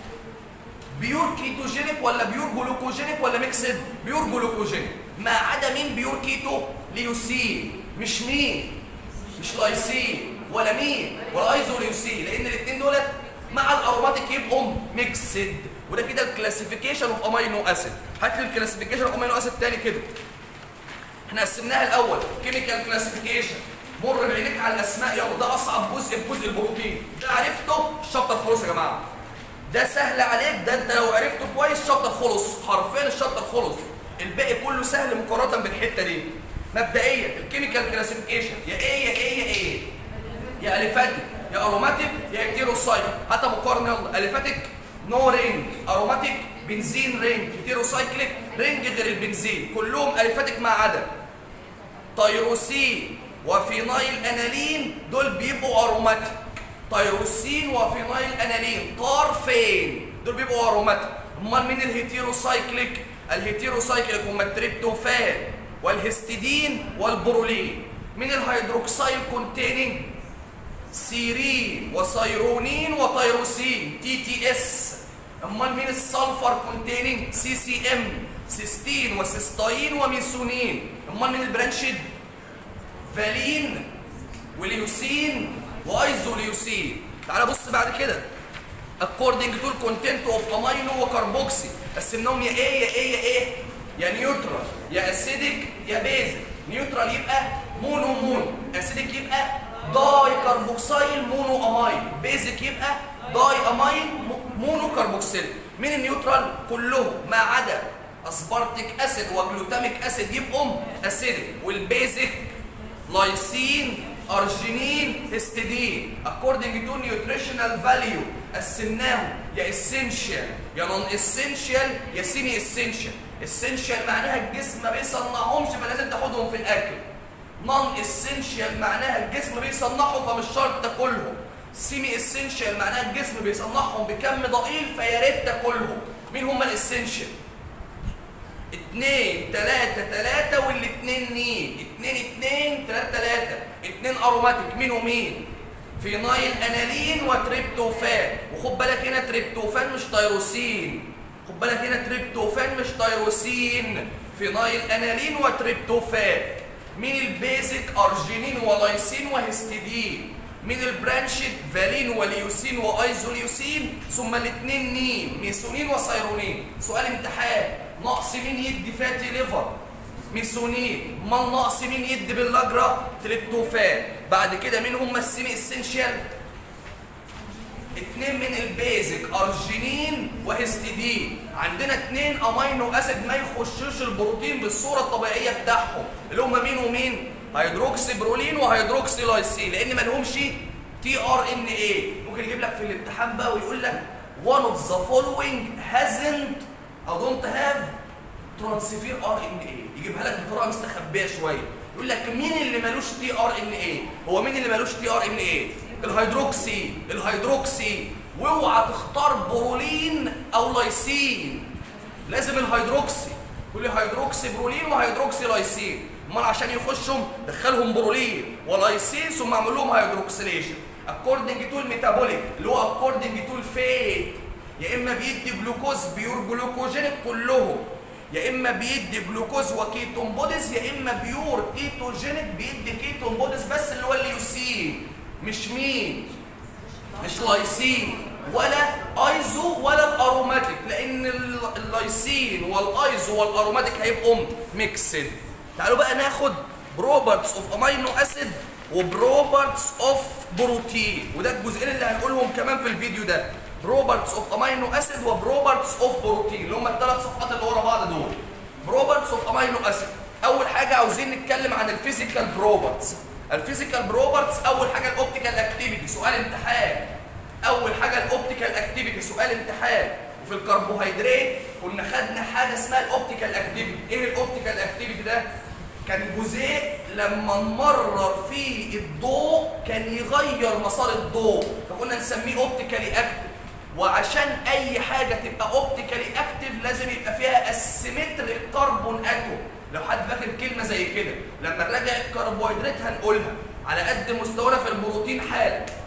S1: بيور كيتوجينيك ولا بيور جلوكوجينيك ولا ميكسد بيور جلوكوجينيك ما عدا مين بيور كيتو ليوسين مش مين مش لايسين ولا مين ولا ايزوليوسين لان الاثنين دولت مع الاروماتيك يبقوا ميكسد وده كده الكلاسيفيكيشن اوف امينو اسيد هات لي الكلاسيفيكيشن اوف امينو اسيد تاني كده احنا قسمناها الاول كيميكال كلاسيفيكيشن مر بعينيك على الاسماء يلا ده اصعب جزء في جزء البروتين ده عرفته الشابتر خلص يا جماعه ده سهل عليك ده انت لو عرفته كويس الشابتر خلص حرفيا الشابتر خلص الباقي كله سهل مقارنه بالحته دي مبدئيا الكيميكال كلاسيفيكيشن يا ايه يا ايه يا ايه يا اليفاتيك يا اروماتيك يا هيتيروسايك حتى مقارنه يلا اليفاتيك نو رينج اروماتيك بنزين رينج هيتيروسايكليك رينج غير البنزين كلهم اليفاتيك ما عدا تيروسين وفينايل انالين دول بيبقوا اروماتيك تيروسين وفينايل انالين طرفين دول بيبقوا اروماتيك امال مين الهيتيروسايكليك الهيتيروسايكليك هم التريبتوفان والهستidine والبرولين من الهيدروكسيل كونتيننج سيرين وسيرونين وتيروسين تي تي اس امال مين السلفر كونتيننج سي سي ام سيستين وسيستاين وميثونين امال مين البرانشيد فالين وليوسين وايزوليوسين تعال بص بعد كده according to the content of amino وكربوكسي قسمناهم يا ايه يا ايه يا ايه يا نيوترال يا اسيدك يا بيزك نيوترال يبقى مونو مونو اسيدك يبقى داي كربوكسيل مونو اماين بيزك يبقى داي اماين مونو كربوكسيل من النيوترال كلهم ما عدا اسبارتيك اسيد وجلوتاميك اسيد يبقوا اسيدك والبيزك لايسين ارجينين هيستidine according to nutritional value قسمناهم يا essential يا non essential يا semi essential essential معناها الجسم ما بيصنعهمش فلازم تاخدهم في الاكل non essential معناها الجسم بيصنعهم فمش شرط تاكلهم semi essential معناها الجسم بيصنعهم بكم ضئيل فيا ريت تاكلهم مين هم الاسينشال اتنين تلاتة تلاتة والاتنين مين اتنين اتنين تلاتة تلاتة اتنين اروماتيك مين ومين فينايل انالين وتريبتوفان وخد بالك هنا تريبتوفان مش تيروسين خد بالك هنا تريبتوفان مش تيروسين فينايل انالين وتريبتوفان مين البيزك ارجينين ولايسين وهستidine من البرانشيد فالين وليوسين وايزوليوسين ثم الاثنين نين ميثونين وسيرونين سؤال امتحان نقص مين يدي فاتي ليفر ميثونين امال نقص مين يدي باللاجرا تريبتوفان بعد كده مين هم السيمي اسينشال اتنين من البيزك ارجينين وهستidine عندنا اتنين امينو اسيد ما يخشوش البروتين بالصوره الطبيعيه بتاعهم اللي هم مين ومين هيدروكسي برولين وهيدروكسي لايسين لان ما لهمش تي ار ان اي ممكن يجيب لك في الامتحان بقى ويقول لك one of the following hasn't او don't have transfer ار ان اي يجيبها لك بطريقه مستخبيه شويه يقول لك مين اللي ملوش تي ار ان اي هو مين اللي ملوش تي ار ان اي الهيدروكسي الهيدروكسي واوعى تختار برولين او لايسين لازم الهيدروكسي كل هيدروكسي برولين وهيدروكسي لايسين امال عشان يخشوا دخلهم برولين ولايسين ثم اعمل لهم هيدروكسيليشن اكوردنج تو الميتابوليك اللي هو اكوردنج تو الفيت يا اما بيدي جلوكوز بيور جلوكوجينيك كلهم يا اما بيدي جلوكوز وكيتون بوديز يا اما بيور كيتوجينيك بيدي كيتون بوديز بس اللي هو الليوسين مش مين مش لايسين ولا ايزو ولا الاروماتيك لان اللايسين والايزو والاروماتيك هيبقوا ميكسد تعالوا بقى ناخد بروبرتس اوف امينو اسيد وبروبرتس اوف بروتين وده الجزئين اللي هنقولهم كمان في الفيديو ده بروبرتس اوف امينو اسيد وبروبرتس اوف بروتين اللي هم الثلاث صفحات اللي ورا بعض دول بروبرتس اوف امينو اسيد اول حاجه عاوزين نتكلم عن الفيزيكال بروبرتس الفيزيكال بروبرتس اول حاجه الاوبتيكال اكتيفيتي سؤال امتحان اول حاجه الاوبتيكال اكتيفيتي سؤال امتحان وفي الكربوهيدرات كنا خدنا حاجه اسمها الاوبتيكال اكتيفيتي ايه الاوبتيكال اكتيفيتي ده كان جزيء لما نمرر فيه الضوء كان يغير مسار الضوء فكنا نسميه اوبتيكالي اكتيف وعشان اي حاجه تبقى اوبتيكالي اكتيف لازم يبقى فيها اسيمتريك كربون اتوم لو حد فاكر كلمه زي كده لما نراجع الكربوهيدرات هنقولها على قد مستوانا في البروتين حاله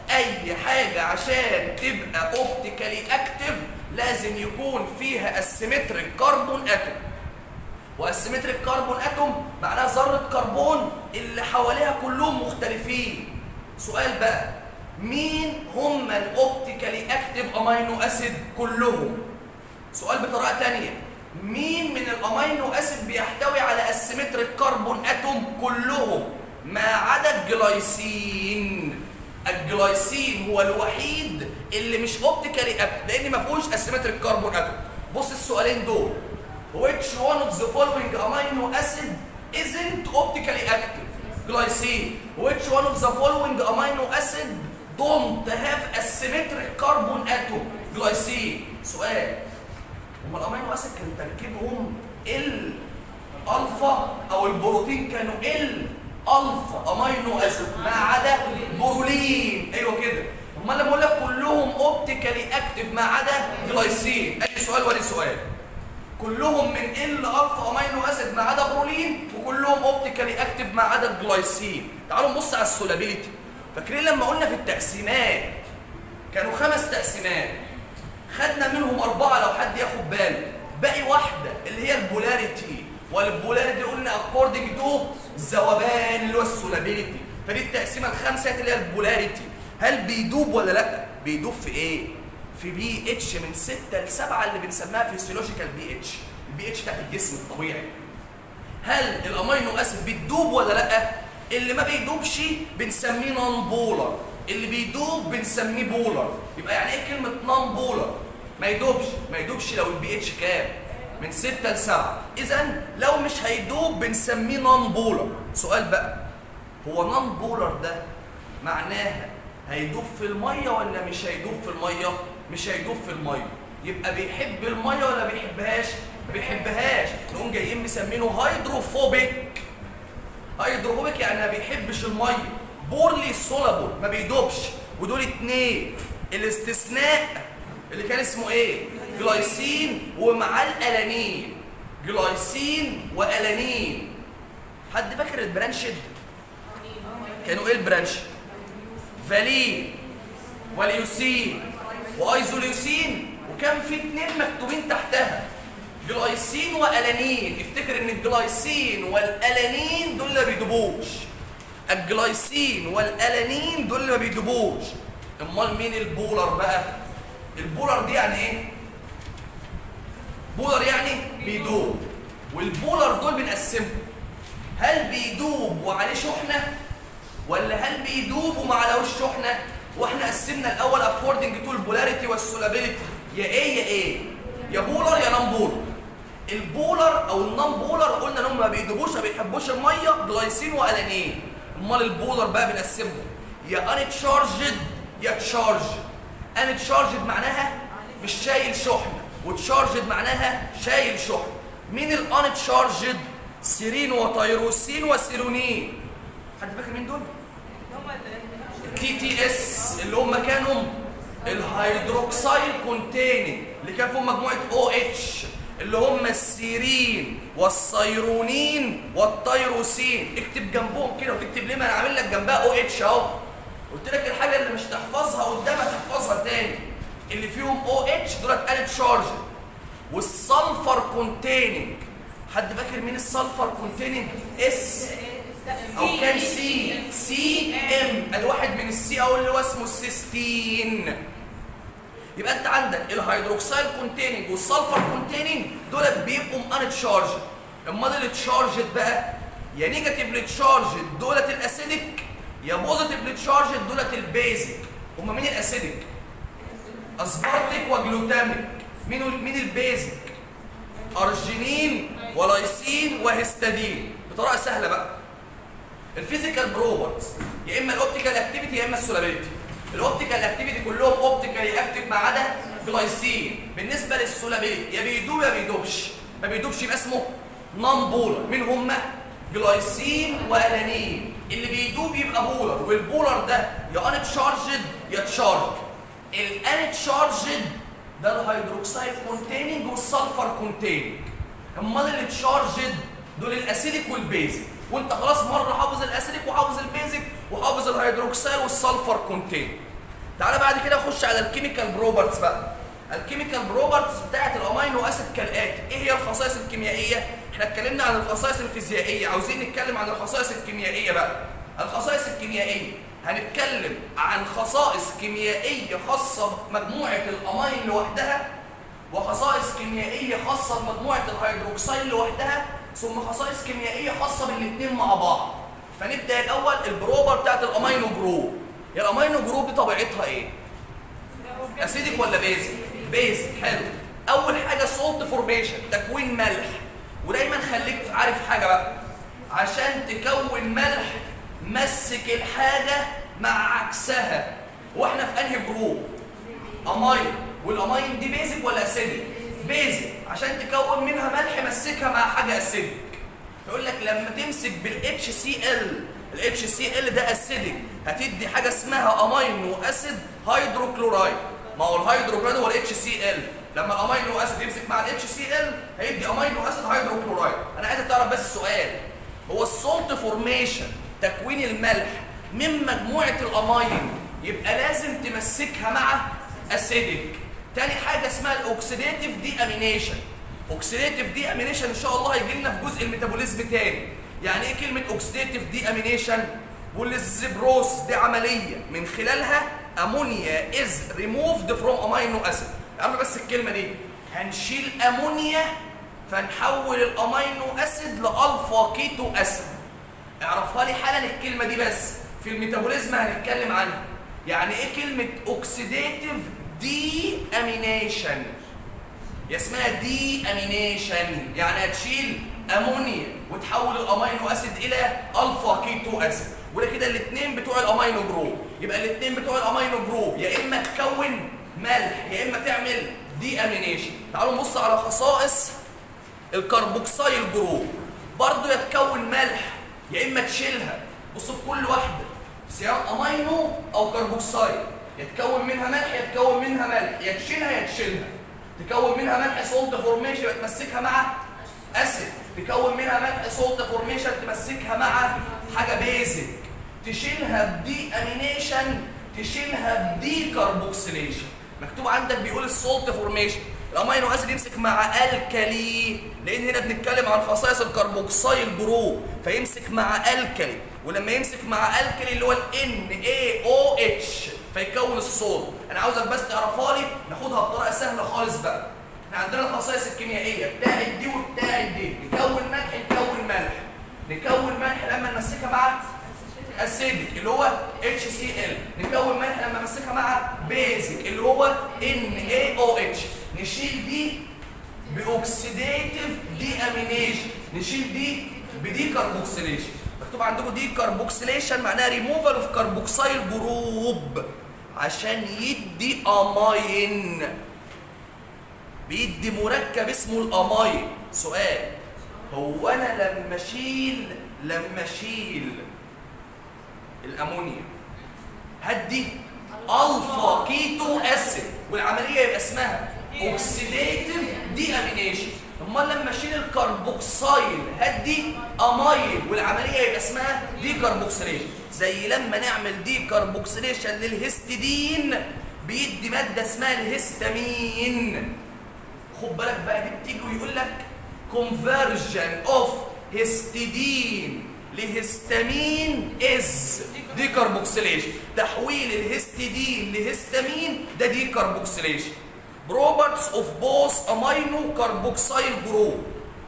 S1: اي حاجه عشان تبقى اوبتيكالي اكتف لازم يكون فيها اسيمتريك كربون اتوم واسيمتريك كربون اتوم معناها ذره كربون اللي حواليها كلهم مختلفين سؤال بقى مين هم الاوبتيكالي اكتف امينو اسيد كلهم سؤال بطريقه ثانيه مين من الامينو اسيد بيحتوي على اسيمتريك كربون اتوم كلهم ما عدا الجلايسين الجلايسين هو الوحيد اللي مش اوبتيكالي اكتف لان ما فيهوش اسيمتريك كربون اتوم بص السؤالين دول which one of the following amino acid isn't optically active glycine which one of the following amino acid don't have asymmetric carbon atom glycine سؤال هما الامينو اسيد كان تركيبهم ال الفا او البروتين كانوا ال الفا امينو اسيد ما عدا بورولين ايوه كده امال لما اقول لك كلهم اوبتيكالي اكتف ما عدا جلايسين ادي سؤال وادي سؤال كلهم من ال الفا امينو اسيد ما عدا برولين وكلهم اوبتيكالي اكتف ما عدا الجلايسين تعالوا نبص على السولابيليتي فاكرين لما قلنا في التقسيمات كانوا خمس تقسيمات خدنا منهم اربعه لو حد ياخد باله باقي واحده اللي هي البولاريتي والبولاريتي قلنا اكوردنج تو ذوبان اللي هو السولابيليتي فدي التقسيمه الخامسه اللي هي البولاريتي هل بيدوب ولا لا بيدوب في ايه في بي اتش من 6 ل 7 اللي بنسميها فيسيولوجيكال بي اتش البي اتش بتاعت الجسم الطبيعي هل الامينو اسيد بتدوب ولا لا اللي ما بيدوبش بنسميه نون بولر اللي بيدوب بنسميه بولر يبقى يعني ايه كلمه نون بولر ما يدوبش ما يدوبش لو البي اتش كام من 6 ل 7 اذا لو مش هيدوب بنسميه نون بولر سؤال بقى هو نون بولر ده معناها هيدوب في الميه ولا مش هيدوب في الميه مش هيدوب في الميه يبقى بيحب الميه ولا بيحبهاش ما بيحبهاش نقوم جايين مسمينه هيدروفوبيك هيدروفوبيك يعني ما بيحبش الميه بورلي سولابل ما بيدوبش ودول اتنين الاستثناء اللي كان اسمه ايه جلايسين ومعاه الالانين جلايسين والانين حد فاكر البرانشد كانوا ايه البرانشد فالين وليوسين وايزوليوسين وكان في اتنين مكتوبين تحتها جلايسين والانين افتكر ان الجلايسين والالانين دول اللي ما بيدوبوش الجلايسين والالانين دول اللي ما بيدوبوش امال مين البولر بقى البولر دي يعني ايه بولر يعني بيدوب والبولر دول بنقسمهم هل بيدوب وعليه شحنه ولا هل بيدوب وما عليهوش شحنه واحنا قسمنا الاول اكوردنج تو البولاريتي والسولابيليتي يا ايه يا ايه يا بولر يا نون بولر البولر او النون بولر قلنا انهم ما بيدوبوش ما بيحبوش الميه جلايسين والانين امال البولر بقى بنقسمهم يا ان تشارجد يا تشارجد ان تشارجد معناها مش شايل شحنه وتشارجد معناها شايل شحنه مين الان تشارجد سيرين وتيروسين وسيرونين حد فاكر مين دول تي تي اس اللي هم كانوا الهيدروكسيل كونتيننج اللي كان فيهم مجموعه او اتش اللي هم السيرين والصيرونين والتيروسين اكتب جنبهم كده وتكتب ليه ما انا عامل لك جنبها او اتش اهو قلت لك الحاجه اللي مش تحفظها قدامك تحفظها تاني اللي فيهم او اتش دولت ال تشارج والسلفر كونتيننج حد فاكر مين السلفر كونتيننج اس او كان سي سي ام الواحد من السي او اللي هو اسمه السيستين يبقى انت عندك الهيدروكسيل كونتيننج والسلفر كونتيننج دولت بيبقوا ان تشارج امال اللي تشارجد بقى يا نيجاتيف تشارجد دولت الاسيدك يا بوزيتيف تشارجد دولت البيزك هم مين الاسيدك اسبارتيك وجلوتاميك مين مين البيزك ارجينين ولايسين وهستادين بطريقه سهله بقى الفيزيكال بروبرتس يا اما الاوبتيكال اكتيفيتي يا اما السولابيلتي الاوبتيكال اكتيفيتي كلهم اوبتيكالي اكتيف ما عدا جلايسين بالنسبه للسولابيلتي يا بيدوب يا بيدوبش ما بيدوبش يبقى اسمه نون بولر مين هم جلايسين والانين اللي بيدوب يبقى بولر والبولر ده يا ان تشارجد يا تشارج الان تشارجد ده الهيدروكسيد كونتيننج والسلفر كونتيننج امال اللي تشارجد دول الاسيديك والبيزك وانت خلاص مره حافظ الاسيديك وحافظ البيزك وحافظ الهيدروكسيل والسلفر كونتين تعالى بعد كده اخش على الكيميكال بروبرتس بقى الكيميكال بروبرتس بتاعت الامينو اسيد كالاتي ايه هي الخصائص الكيميائيه احنا اتكلمنا عن الخصائص الفيزيائيه عاوزين نتكلم عن الخصائص الكيميائيه بقى الخصائص الكيميائيه هنتكلم عن خصائص كيميائيه خاصه بمجموعه الامين لوحدها وخصائص كيميائيه خاصه بمجموعه الهيدروكسيل لوحدها ثم خصائص كيميائيه خاصه بالاثنين مع بعض فنبدا الاول البروبر بتاعت الامينو جروب يا الامينو جروب دي طبيعتها ايه اسيدك ولا بيزك بيزك حلو اول حاجه سولت فورميشن تكوين ملح ودايما خليك عارف حاجه بقى عشان تكون ملح مسك الحاجه مع عكسها واحنا في انهي جروب امين والامين دي بيزك ولا اسيدك بيزك عشان تكون منها ملح مسكها مع حاجه اسيدك يقول لك لما تمسك بالاتش سي ال الاتش سي ال ده اسيدك هتدي حاجه اسمها امينو اسيد هيدروكلورايد ما هو الهيدروكلورايد هو الاتش سي ال لما الامينو اسيد يمسك مع الاتش سي ال هيدي امينو اسيد هيدروكلورايد انا عايزك تعرف بس سؤال هو السولت فورميشن تكوين الملح من مجموعه الامين يبقى لازم تمسكها مع اسيدك تاني حاجه اسمها الاوكسيديتيف دي امينيشن اوكسيديتيف دي امينيشن ان شاء الله هيجي لنا في جزء الميتابوليزم تاني يعني ايه كلمه اوكسيديتيف دي امينيشن بقول الزبروس دي عمليه من خلالها امونيا از ريموفد فروم امينو اسيد عارف بس الكلمه دي هنشيل امونيا فنحول الامينو اسيد لالفا كيتو اسيد اعرفها لي حالا الكلمه دي بس في الميتابوليزم هنتكلم عنها يعني ايه كلمه اوكسيديتيف دي امينيشن يا اسمها دي امينيشن يعني هتشيل امونيا وتحول الامينو اسيد الى الفا كيتو اسيد وده كده الاثنين بتوع الامينو جروب يبقى الاثنين بتوع الامينو جروب يا اما تكون ملح يا اما تعمل دي امينيشن تعالوا نبص على خصائص الكربوكسيل جروب برضه يا تكون ملح يا اما تشيلها بص في كل واحده سواء امينو او كربوكسيل يا تكون منها ملح يا تكون منها ملح يا تشيلها يا تشيلها تكون منها ملح سولت فورميشن يبقى تمسكها مع اسيد تكون منها ملح سولت فورميشن تمسكها مع حاجه بيزك تشيلها بدي امينيشن تشيلها بدي كربوكسيليشن مكتوب عندك بيقول السولت فورميشن الامينو اسيد يمسك مع الكالي لان هنا بنتكلم عن خصائص الكربوكسيل جروب فيمسك مع الكالي ولما يمسك مع الكالي اللي هو ال NaOH فيكون الصوت انا عاوزك بس تعرفها لي ناخدها بطريقه سهله خالص بقى احنا عندنا الخصائص الكيميائيه بتاعت دي وبتاعت دي نكون ملح نكون ملح نكون ملح لما نمسكها مع اسيدك اللي هو HCl نكون ملح لما نمسكها مع بيزك اللي هو NaOH نشيل دي باوكسيديتيف دي امينيشن نشيل دي بدي كربوكسيليشن مكتوب عندكم دي كربوكسيليشن معناها ريموفال اوف كربوكسيل جروب عشان يدي اماين بيدي مركب اسمه الاماين سؤال هو انا لما اشيل لما اشيل الامونيا هدي الفا كيتو اسيد والعمليه يبقى اسمها اوكسيديتيف دي امينيشن امال لما اشيل الكربوكسيل هدي امايل والعمليه يبقى اسمها دي كربوكسيليشن زي لما نعمل دي كربوكسيليشن للهستidine بيدي ماده اسمها الهستامين خد بالك بقى دي بتيجي ويقول لك conversion of histidine لهستامين از دي كربوكسيليشن تحويل الهستidine لهستامين ده دي كربوكسيليشن بروبرتس اوف بوث امينو كربوكسيل جروب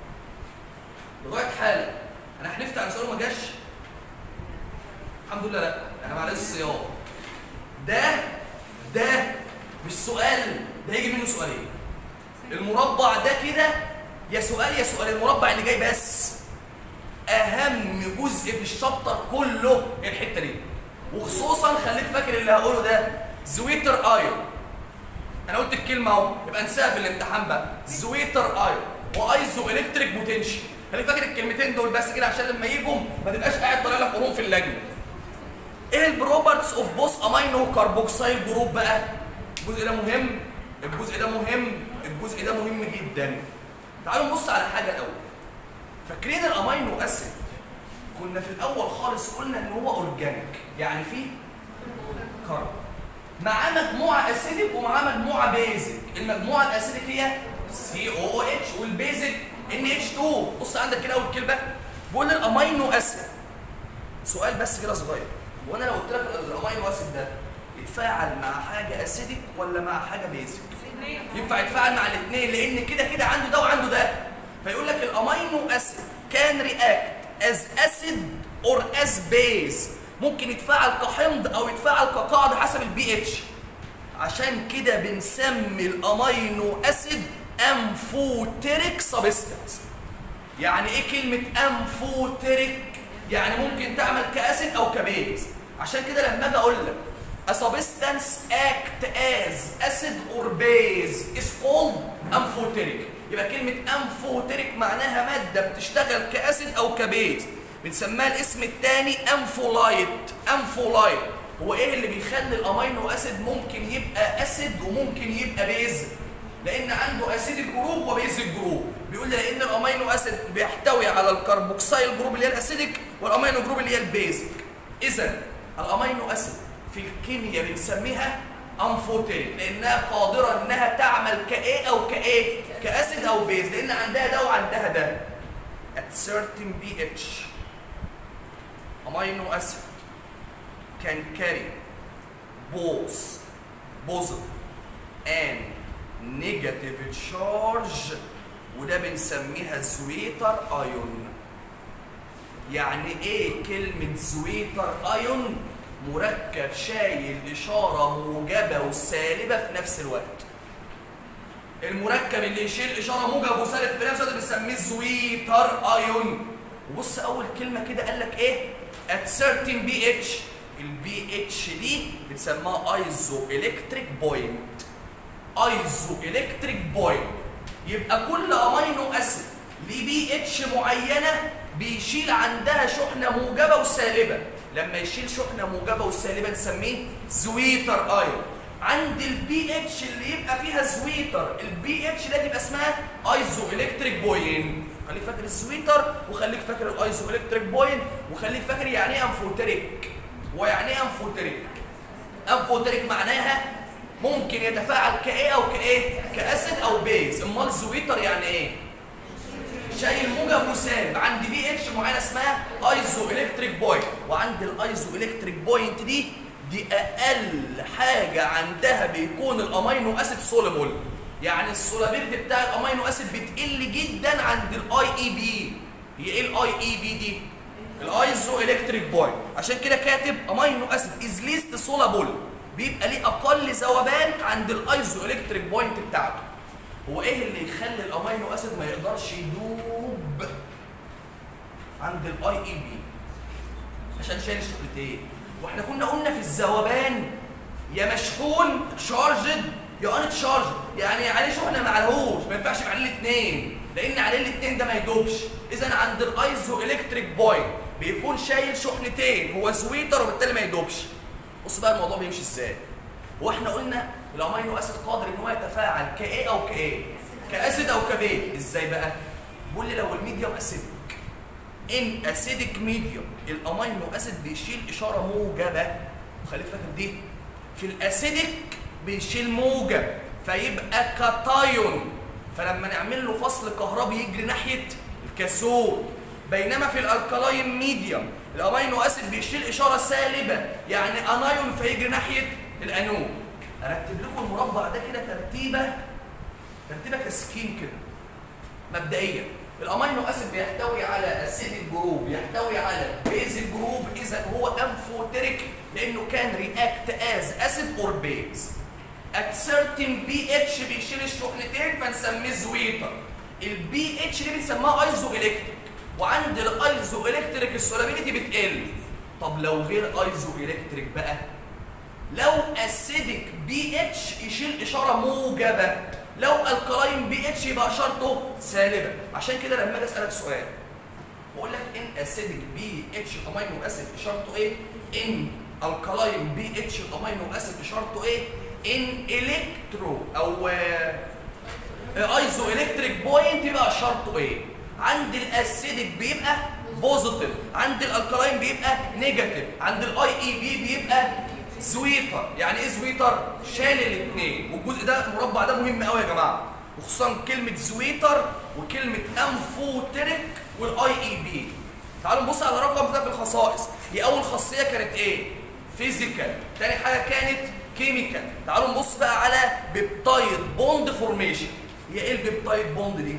S1: لغايه حالا انا هنفتح على سؤال ما جاش الحمد لله لا انا معلش صيام ده ده مش سؤال ده هيجي منه سؤالين المربع ده كده يا سؤال يا سؤال المربع اللي جاي بس اهم جزء في الشابتر كله الحته دي وخصوصا خليك فاكر اللي هقوله ده زويتر ايون انا قلت الكلمه اهو يبقى انساها في الامتحان بقى زويتر ايون وايزو الكتريك بوتنشال خليك فاكر الكلمتين دول بس كده عشان لما يجوا ما تبقاش قاعد طالع لك قرون في اللجنه ايه البروبرتس اوف بوث امينو كربوكسيل جروب بقى الجزء ده مهم الجزء ده مهم الجزء ده مهم جدا تعالوا نبص على حاجه الاول فاكرين الامينو اسيد كنا في الاول خالص قلنا ان هو اورجانيك يعني فيه كرب معاه مجموعه اسيدك ومعاه مجموعه بيزك المجموعه الاسيدك هي سي او او اتش والبيزك ان اتش 2 بص عندك كده اول كلمه بقول الامينو اسيد سؤال بس كده صغير وانا لو قلت لك الامينو اسيد ده يتفاعل مع حاجه اسيدك ولا مع حاجه بيزك ينفع يتفاعل مع الاثنين لان كده كده عنده ده وعنده ده فيقول لك الامينو اسيد كان رياكت از اسيد اور از بيز ممكن يتفاعل كحمض او يتفاعل كقاعده حسب البي اتش عشان كده بنسمي الامينو اسيد امفوتيريك سبستانس يعني ايه كلمه امفوتيريك يعني ممكن تعمل كاسيد او كبيز عشان كده لما اجي اقول لك a substance act as acid or base is called amphoteric يبقى كلمة amphoteric معناها مادة بتشتغل كأسيد أو كبيز بنسميها الاسم الثاني امفولايت امفولايت هو ايه اللي بيخلي الامينو اسيد ممكن يبقى اسيد وممكن يبقى بيز لان عنده اسيد جروب وبيز جروب بيقول لي لان الامينو اسيد بيحتوي على الكربوكسيل جروب اللي هي الاسيديك والامينو جروب اللي هي البيزك اذا الامينو اسيد في الكيمياء بنسميها امفوتيريك لانها قادره انها تعمل كايه او كايه كاسيد او بيز لان عندها ده وعندها ده at certain pH amino acid can carry both positive and negative charge وده بنسميها زويتر ايون يعني ايه كلمة زويتر ايون مركب شايل اشارة موجبة وسالبة في نفس الوقت المركب اللي يشيل اشاره موجب وسالب في نفس الوقت بنسميه زويتر ايون وبص اول كلمه كده قال لك ايه at certain pH البي اتش دي بتسمىها ايزو الكتريك بوينت ايزو الكتريك بوينت يبقى كل امينو اسيد ليه بي اتش معينه بيشيل عندها شحنه موجبه وسالبه لما يشيل شحنه موجبه وسالبه نسميه زويتر ايون عند البي اتش اللي يبقى فيها زويتر البي اتش ده تبقى اسمها ايزو الكتريك بوين خليك فاكر الزويتر وخليك فاكر الايزو الكتريك بوين وخليك فاكر يعني ايه انفوتريك ويعني ايه انفوتريك انفوتريك معناها ممكن يتفاعل كايه او كايه كاسيد او بيز امال زويتر يعني ايه شايل موجب وسالب عند بي اتش معينه اسمها ايزو الكتريك بوينت وعند الايزو الكتريك بوينت دي دي اقل حاجه عندها بيكون الامينو اسيد سوليبل يعني السولابيلتي بتاع الامينو اسيد بتقل جدا عند الاي اي بي هي ايه الاي اي بي دي الايزو الكتريك بوينت عشان كده كاتب امينو اسيد از ليست سولابل بيبقى ليه اقل ذوبان عند الايزو الكتريك بوينت بتاعته هو ايه اللي يخلي الامينو اسيد ما يقدرش يدوب عند الاي اي بي عشان شايل شغلتين واحنا كنا قلنا في الذوبان يا مشحون تشارجد يا ان تشارجد يعني عليه شحنه ما عليهوش ما ينفعش يبقى عليه الاثنين لان عليه الاثنين ده ما يدوبش اذا عند الايزو الكتريك بوينت بيكون شايل شحنتين هو سويتر وبالتالي ما يدوبش بص بقى الموضوع بيمشي ازاي هو احنا قلنا الامينو اسيد قادر ان هو يتفاعل كايه او كايه كاسيد او كبيه ازاي بقى بيقول لي لو الميديوم اسيدك ان اسيدك ميديوم الامينو اسيد بيشيل اشاره موجبه وخليك فاكر دي في الاسيدك بيشيل موجب فيبقى كاتايون فلما نعمل له فصل كهربي يجري ناحيه الكاثود بينما في الالكالاين ميديوم الامينو اسيد بيشيل اشاره سالبه يعني انايون فيجري ناحيه الانود ارتب لكم المربع ده كده ترتيبه ترتيبه كسكين كده مبدئيا الامينو اسيد بيحتوي على اسيد جروب يحتوي على بيز جروب اذا هو امفوتريك لانه كان رياكت از اسيد اور بيز at certain pH بيشيل الشحنتين فنسميه زويتر البي اتش دي بنسميها ايزو الكتريك وعند الايزو الكتريك السولابيليتي بتقل طب لو غير ايزو الكتريك بقى لو اسيدك بي اتش يشيل اشاره موجبه لو الكلاين بي اتش يبقى اشارته سالبه عشان كده لما اجي اسالك سؤال بقول لك ان اسيدك بي اتش امينو اسيد اشارته ايه ان الكلاين بي اتش الامينو اسيد اشارته ايه ان الكترو او ايزو الكتريك بوينت يبقى اشارته ايه عند الاسيدك بيبقى بوزيتيف عند الالكلاين بيبقى نيجاتيف عند الاي اي بي بيبقى زويتر يعني ايه زويتر شال الاثنين والجزء ده المربع ده مهم قوي يا جماعه وخصوصا كلمه زويتر وكلمه انفوتريك والاي اي بي تعالوا نبص على الرقم ده في الخصائص هي اول خاصيه كانت ايه فيزيكال تاني حاجه كانت كيميكال تعالوا نبص بقى على بيبتايد بوند فورميشن هي ايه البيبتايد بوند دي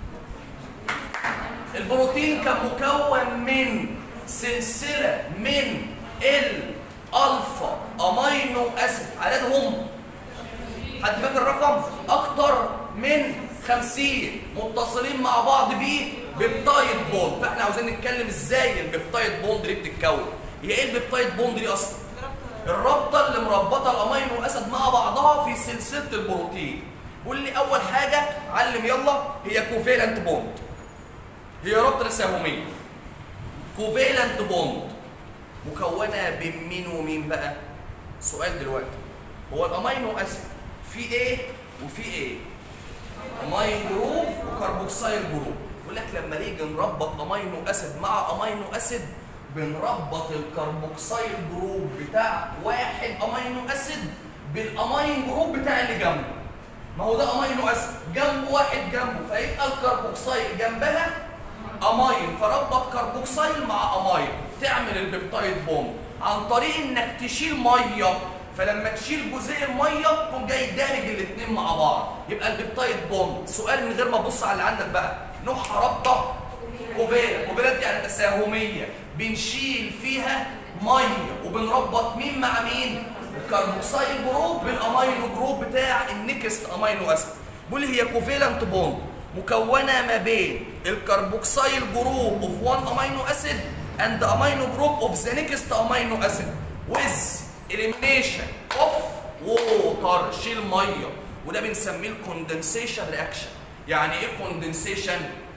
S1: البروتين كان مكون من سلسله من الالفا امينو اسيد عددهم حد فاكر الرقم اكتر من 50 متصلين مع بعض بيه بيبتايد بوند فاحنا عاوزين نتكلم ازاي البيبتايد بوند دي بتتكون هي ايه البيبتايد بوند دي اصلا الرابطه اللي مربطه الامينو اسيد مع بعضها في سلسله البروتين قول لي اول حاجه علم يلا هي كوفيلنت بوند هي رابطه تساهميه كوفيلنت بوند مكونه بين مين ومين بقى سؤال دلوقتي هو الامينو اسيد في ايه وفي ايه امين جروب وكربوكسيل جروب يقول لك لما نيجي نربط امينو اسيد مع امينو اسيد بنربط الكربوكسيل جروب بتاع واحد امينو اسيد بالامين جروب بتاع اللي جنبه ما هو ده امينو اسيد جنبه واحد جنبه فيبقى الكربوكسيل جنبها امين فربط كربوكسيل مع امين تعمل البيبتايد بوند عن طريق انك تشيل ميه فلما تشيل جزيء الميه تقوم جاي دامج الاثنين مع بعض يبقى البيبتايد بوند سؤال من غير ما تبص على اللي عندك بقى نوعها رابطه كوبيلا كوبيلا دي يعني تساهميه بنشيل فيها ميه وبنربط مين مع مين الكربوكسيل جروب بالامينو جروب بتاع النكست امينو اسيد بيقول هي كوفيلنت بوند مكونه ما بين الكربوكسيل جروب اوف وان امينو اسيد اند امينو جروب اوف ذا نيكست امينو اسيد with elimination of water شيل ميه وده بنسميه الكوندنسيشن رياكشن يعني ايه كوندنسيشن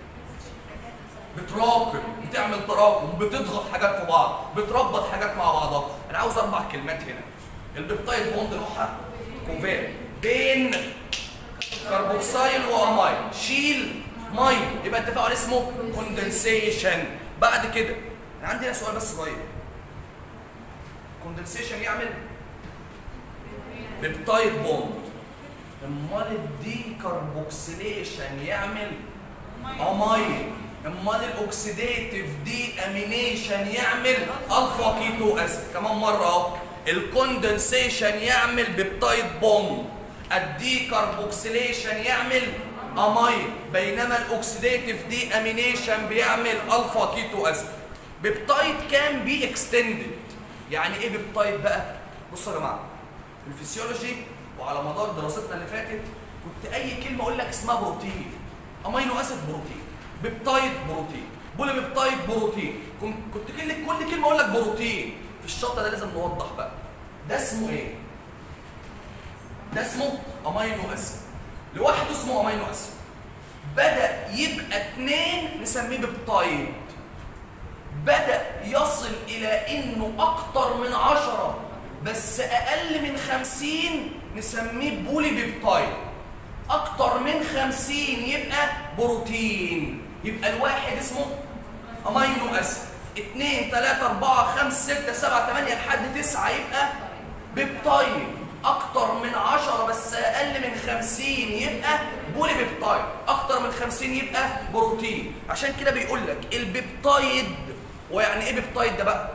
S1: بتراكم بتعمل تراكم بتضغط حاجات في بعض بتربط حاجات مع بعضها انا عاوز اربع كلمات هنا البيبتايد بوند نوعها كوفير بين كربوكسيل وامين شيل ميه يبقى التفاعل اسمه كوندنسيشن بعد كده انا عندي هنا سؤال بس صغير كوندنسيشن يعمل بيبتايد بوند امال الدي كربوكسيليشن يعمل امين امال الاكسيديتيف دي امينيشن يعمل الفا كيتو اسيد كمان مره اهو الكوندنسيشن يعمل بيبتايد بوند الدي كربوكسيليشن يعمل امين بينما الاكسيديتيف دي امينيشن بيعمل الفا كيتو اسيد بيبتايد كان بي اكستندد يعني ايه بيبتايد بقى بصوا يا جماعه في الفسيولوجي وعلى مدار دراستنا اللي فاتت كنت اي كلمه اقول لك اسمها بروتين امينو اسيد بروتين بيبتايد بروتين بولي بيبتايد بروتين كنت كنت كل كل كلمه اقول لك بروتين في الشط ده لازم نوضح بقى ده اسمه ايه ده اسمه امينو اسيد لوحده اسمه امينو اسيد بدا يبقى اتنين نسميه بيبتايد بدا يصل الى انه اكتر من عشرة بس اقل من خمسين نسميه بولي بيبتايد اكتر من خمسين يبقى بروتين يبقى الواحد اسمه امينو اسيد اتنين تلاتة اربعة خمسة ستة سبعة تمانية لحد تسعة يبقى بيبتايد اكتر من عشرة بس اقل من خمسين يبقى بولي بيبتايد اكتر من خمسين يبقى بروتين عشان كده بيقول لك البيبتايد ويعني ايه بيبتايد ده بقى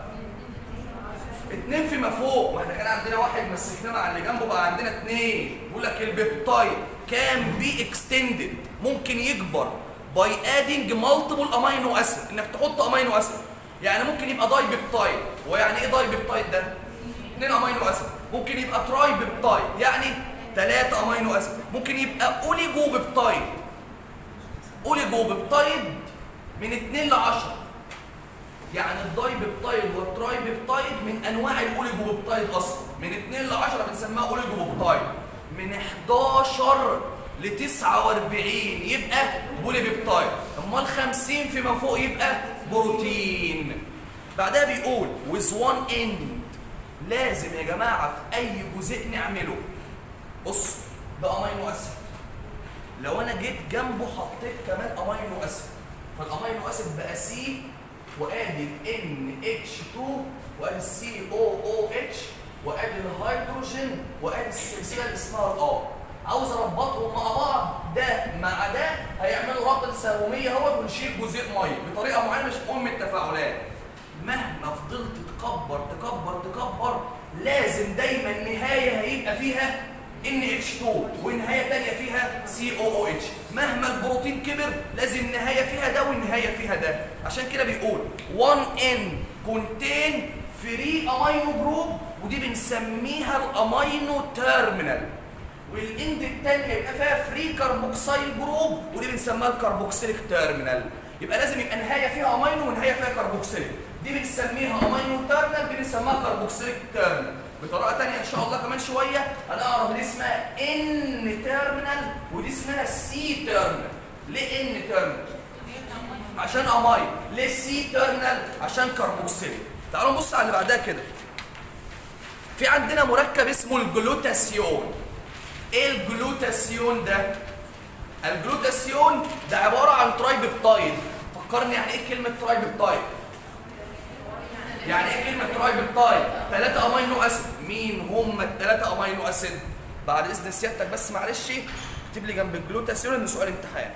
S1: اتنين فيما فوق ما احنا كان عندنا واحد مسكناه مع اللي جنبه بقى عندنا اتنين بيقول لك البيبتايد كان بي اكستندد ممكن يكبر باي ادنج مالتيبل امينو اسيد انك تحط امينو اسيد يعني ممكن يبقى داي بيبتايد ويعني ايه داي بيبتايد ده اتنين امينو اسيد ممكن يبقى تراي بيبتايد يعني ثلاثة امينو اسيد ممكن يبقى اوليجو بيبتايد اوليجو بيبتايد من 2 ل 10 يعني الداي بيبتايد والتراي بيبتايد من انواع الاوليجو بيبتايد اصلا من 2 ل 10 بنسميها اوليجو بيبتايد من 11 ل 49 يبقى بولي بيبتايد امال 50 فيما فوق يبقى بروتين بعدها بيقول with one end لازم يا جماعه في اي جزء نعمله بص ده امينو اسيد لو انا جيت جنبه حطيت كمان امينو اسيد فالامينو اسيد بقى سي وادي ال NH2 وادي السي او او اتش وادي الهيدروجين وادي السلسله اللي اسمها الار عاوز اربطهم مع بعض ده مع ده هيعملوا رابطه تساهميه اهوت ونشيل جزيء ميه بطريقه معينه مش ام التفاعلات مهما فضلت تكبر تكبر تكبر لازم دايما نهايه هيبقى فيها NH2 ونهايه ثانيه فيها COOH مهما البروتين كبر لازم نهايه فيها ده ونهايه فيها ده عشان كده بيقول 1N contain free amino group ودي بنسميها الامينو تيرمينال والاند الثانيه يبقى فيها فري كربوكسيل جروب ودي بنسميها الكربوكسيليك تيرمينال يبقى لازم يبقى نهايه فيها امينو ونهايه فيها كربوكسيليك دي بنسميها امينو تيرمينال دي بنسميها كربوكسيليك تيرمينال بطريقه ثانيه ان شاء الله كمان شويه هنعرف دي اسمها ان تيرمينال ودي اسمها سي تيرمينال ليه ان تيرمينال عشان اماين ليه سي تيرمينال عشان كربوكسيليك تعالوا نبص على اللي بعدها كده في عندنا مركب اسمه الجلوتاسيون ايه الجلوتاسيون ده الجلوتاسيون ده عباره عن ترايبيبتايد فكرني يعني ايه كلمه ترايبيبتايد يعني ايه كلمه ترايبيبتايد ثلاثه امينو اسيد مين هم الثلاثه امينو اسيد بعد اذن سيادتك بس معلش اكتب لي جنب الجلوتاسيون انه سؤال امتحان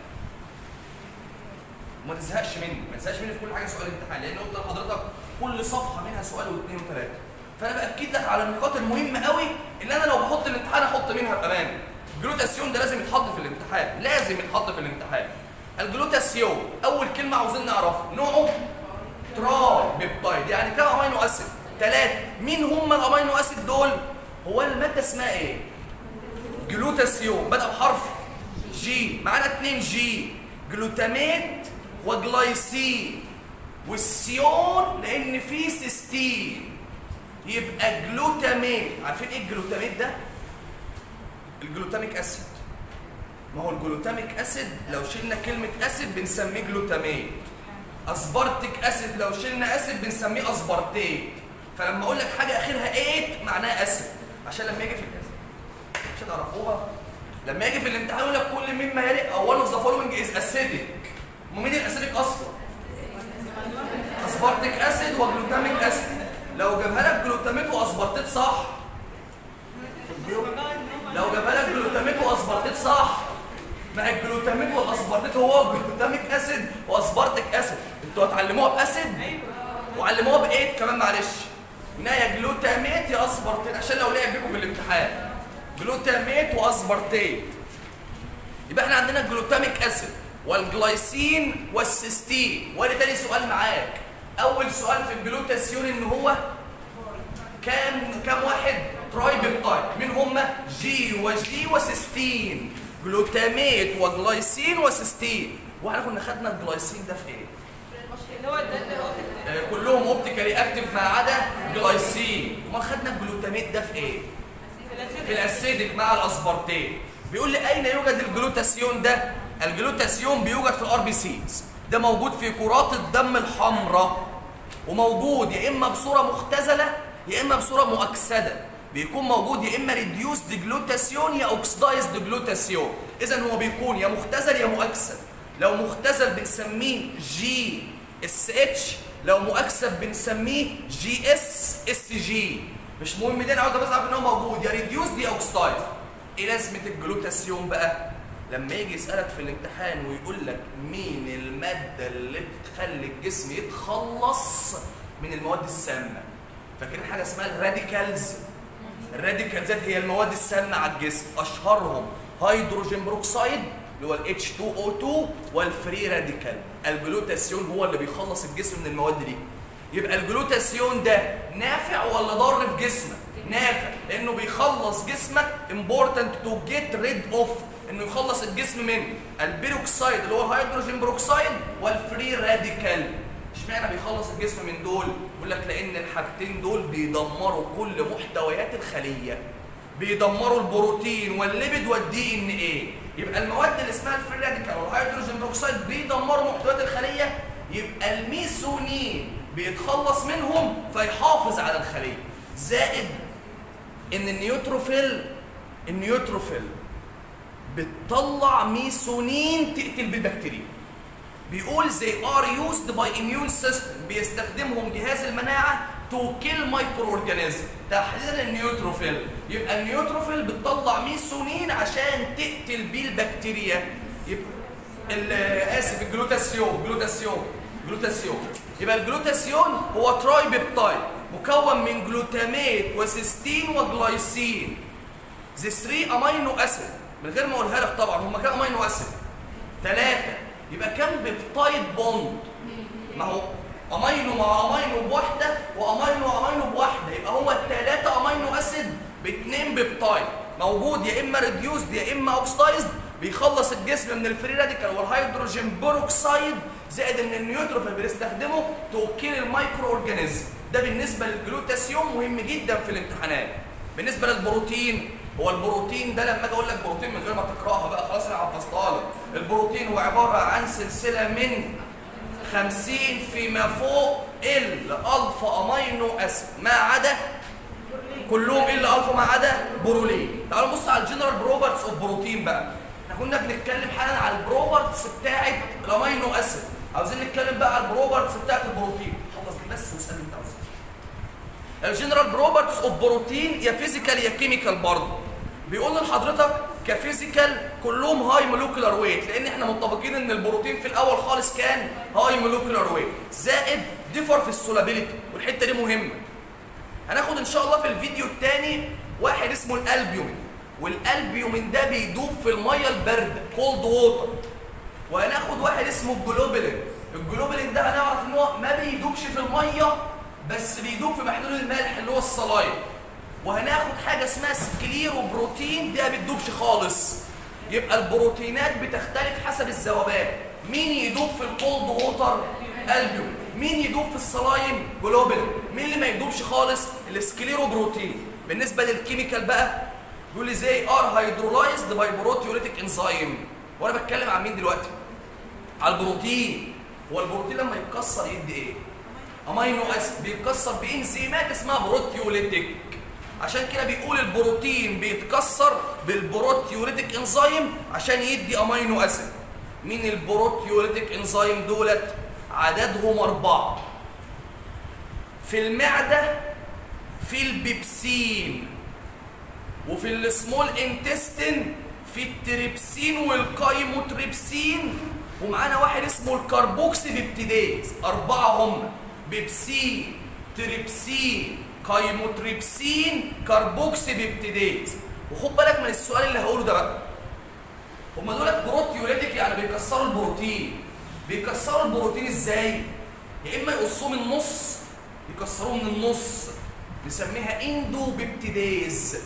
S1: وما تزهقش مني ما تزهقش مني في كل حاجه سؤال امتحان لان قلت لحضرتك كل صفحه منها سؤال واثنين وثلاثه فانا باكد لك على النقاط المهمه قوي اللي انا لو بحط الامتحان احط منها بامانه الجلوتاسيون ده لازم يتحط في الامتحان لازم يتحط في الامتحان الجلوتاسيون اول كلمه عاوزين نعرفها نوعه تراي بيبتايد يعني كام امينو اسيد ثلاثه مين هم الامينو اسيد دول هو الماده اسمها ايه جلوتاسيون بدا بحرف جي معانا 2 جي جلوتاميت وجلايسين والسيون لان فيه سيستين يبقى جلوتاميت عارفين ايه الجلوتاميت ده الجلوتاميك اسيد ما هو الجلوتاميك اسيد لو شلنا كلمه اسيد بنسميه جلوتاميت اسبارتيك اسيد لو شلنا اسيد بنسميه اسبارتيت فلما اقول لك حاجه اخرها ايت معناها اسيد عشان لما يجي في الاسيد مش هتعرفوها لما يجي في الامتحان يقول لك كل مما يلي اول اوف ذا فولوينج از اسيدك مين الاسيدك اصلا اسبارتيك اسيد وجلوتاميك اسيد لو جابها لك جلوتاميت واسبارتيت صح لو جابها لك جلوتاميت واسبارتيت صح مع الجلوتاميت والاسبارتيت هو جلوتاميك اسيد واسبارتيك اسيد انتوا هتعلموها باسيد وعلموها بايت كمان معلش انها يا جلوتاميت يا اسبارتيت عشان لو لعب بيكم في الامتحان جلوتاميت واسبارتيت يبقى احنا عندنا الجلوتاميك اسيد والجلايسين والسيستين وادي تاني سؤال معاك اول سؤال في الجلوتاسيون ان هو كام كام واحد تراي بيبتايد مين هم جي وجي وسيستين جلوتاميت وجلايسين وسيستين واحنا كنا خدنا الجلايسين ده في ايه
S2: اللي هو ده اللي هو
S1: آه كلهم اوبتيكالي اكتف ما عدا جلايسين امال خدنا الجلوتاميت ده في ايه في الاسيدك مع الاسبارتيت بيقول لي اين يوجد الجلوتاسيون ده الجلوتاسيون بيوجد في الار بي سيز ده موجود في كرات الدم الحمراء وموجود يا اما بصوره مختزله يا اما بصوره مؤكسده بيكون موجود يا اما ريديوسد جلوتاسيون يا اوكسدايزد جلوتاسيون اذا هو بيكون يا مختزل يا مؤكسد لو مختزل بنسميه جي اس اتش لو مؤكسد بنسميه جي اس اس جي مش مهم دي انا عاوز بس اعرف ان هو موجود يا ريديوسد يا اوكسدايزد ايه لازمه الجلوتاسيون بقى لما يجي يسألك في الامتحان ويقول لك مين المادة اللي بتخلي الجسم يتخلص من المواد السامة فاكرين حاجة اسمها الراديكالز الراديكالزات هي المواد السامة على الجسم أشهرهم هيدروجين بروكسيد اللي هو ال H2O2 والفري راديكال الجلوتاسيون هو اللي بيخلص الجسم من المواد دي يبقى الجلوتاسيون ده نافع ولا ضار في جسمك نافع لانه بيخلص جسمك important to get rid of انه يخلص الجسم من البيروكسيد اللي هو الهيدروجين بروكسيد والفري راديكال اشمعنى بيخلص الجسم من دول بيقول لك لان الحاجتين دول بيدمروا كل محتويات الخليه بيدمروا البروتين والليبيد والدي ان ايه يبقى المواد اللي اسمها الفري راديكال والهيدروجين بروكسيد بيدمروا محتويات الخليه يبقى الميثونين بيتخلص منهم فيحافظ على الخليه زائد ان النيوتروفيل النيوتروفيل بتطلع ميثونين تقتل بالبكتيريا بيقول they are used by immune system بيستخدمهم جهاز المناعة تو كيل مايكرو اورجانيزم تحديدا النيوتروفيل يبقى النيوتروفيل بتطلع ميثونين عشان تقتل بيه البكتيريا يبقى ال- اسف الجلوتاسيون جلوتاسيون جلوتاسيون يبقى الجلوتاسيون هو تراي بيبتايد مكون من جلوتاميت وسيستين وجلايسين ذي 3 امينو اسيد من غير ما اقولها لك طبعا هم كام امينو اسيد ثلاثه يبقى كام بيبتايد بوند ما هو امينو مع امينو بواحده وامينو امينو بواحده يبقى هو الثلاثه امينو اسيد باثنين بيبتايد موجود يا اما ريديوسد يا اما اوكسدايزد بيخلص الجسم من الفري راديكال والهيدروجين بوروكسايد زائد ان النيوتروفيل بنستخدمه توكيل المايكرو اورجانيزم ده بالنسبه للجلوتاسيوم مهم جدا في الامتحانات بالنسبه للبروتين هو البروتين ده لما اجي اقول لك بروتين من غير ما تقراها بقى خلاص انا حفظتها لك البروتين هو عباره عن سلسله من 50 فيما فوق ال الفا امينو اسيد ما عدا كلهم الا الفا ما عدا برولين تعالوا نبص على الجنرال بروبرتس اوف بروتين بقى احنا كنا بنتكلم حالا على البروبرتس بتاعه الامينو اسيد عاوزين نتكلم بقى على البروبرتس بتاعه البروتين خلص دي بس واسالني انت عاوز إيه. الجنرال بروبرتس اوف بروتين يا فيزيكال يا كيميكال برضه بيقول لحضرتك كفيزيكال كلهم هاي مولكيولار ويت لان احنا متفقين ان البروتين في الاول خالص كان هاي مولكيولار ويت زائد ديفر في السولابيليتي والحته دي مهمه هناخد ان شاء الله في الفيديو الثاني واحد اسمه الالبيومين والالبيومين ده بيدوب في الميه البارده كولد ووتر وهناخد واحد اسمه الجلوبولين الجلوبولين ده هنعرف ان هو ما بيدوبش في الميه بس بيدوب في محلول الملح اللي هو الصلايم وهناخد حاجه اسمها سكليرو بروتين ده ما بتدوبش خالص يبقى البروتينات بتختلف حسب الذوبان مين يدوب في الكولد ووتر البيوم مين يدوب في الصلايم جلوبولين مين اللي ما يدوبش خالص السكليرو بروتين بالنسبه للكيميكال بقى يقول لي زي ار هيدرولايزد باي بروتيوليتيك انزيم وانا بتكلم عن مين دلوقتي على البروتين هو البروتين لما يتكسر يدي ايه امينو اسيد بيتكسر بانزيمات اسمها بروتيوليتيك عشان كده بيقول البروتين بيتكسر بالبروتيوليتيك انزيم عشان يدي امينو اسيد مين البروتيوليتيك انزيم دولت عددهم اربعه في المعده في البيبسين وفي السمول انتستين في التريبسين والكايموتريبسين ومعانا واحد اسمه الكربوكسي بيبتيديز أربعة هم بيبسين تريبسين كايموتريبسين كربوكسي بيبتيديز وخد بالك من السؤال اللي هقوله ده بقى هم دول بروتيوليتيك يعني بيكسروا البروتين بيكسروا البروتين ازاي؟ يا اما يقصوه من النص يكسروه من النص نسميها اندو بيبتيديز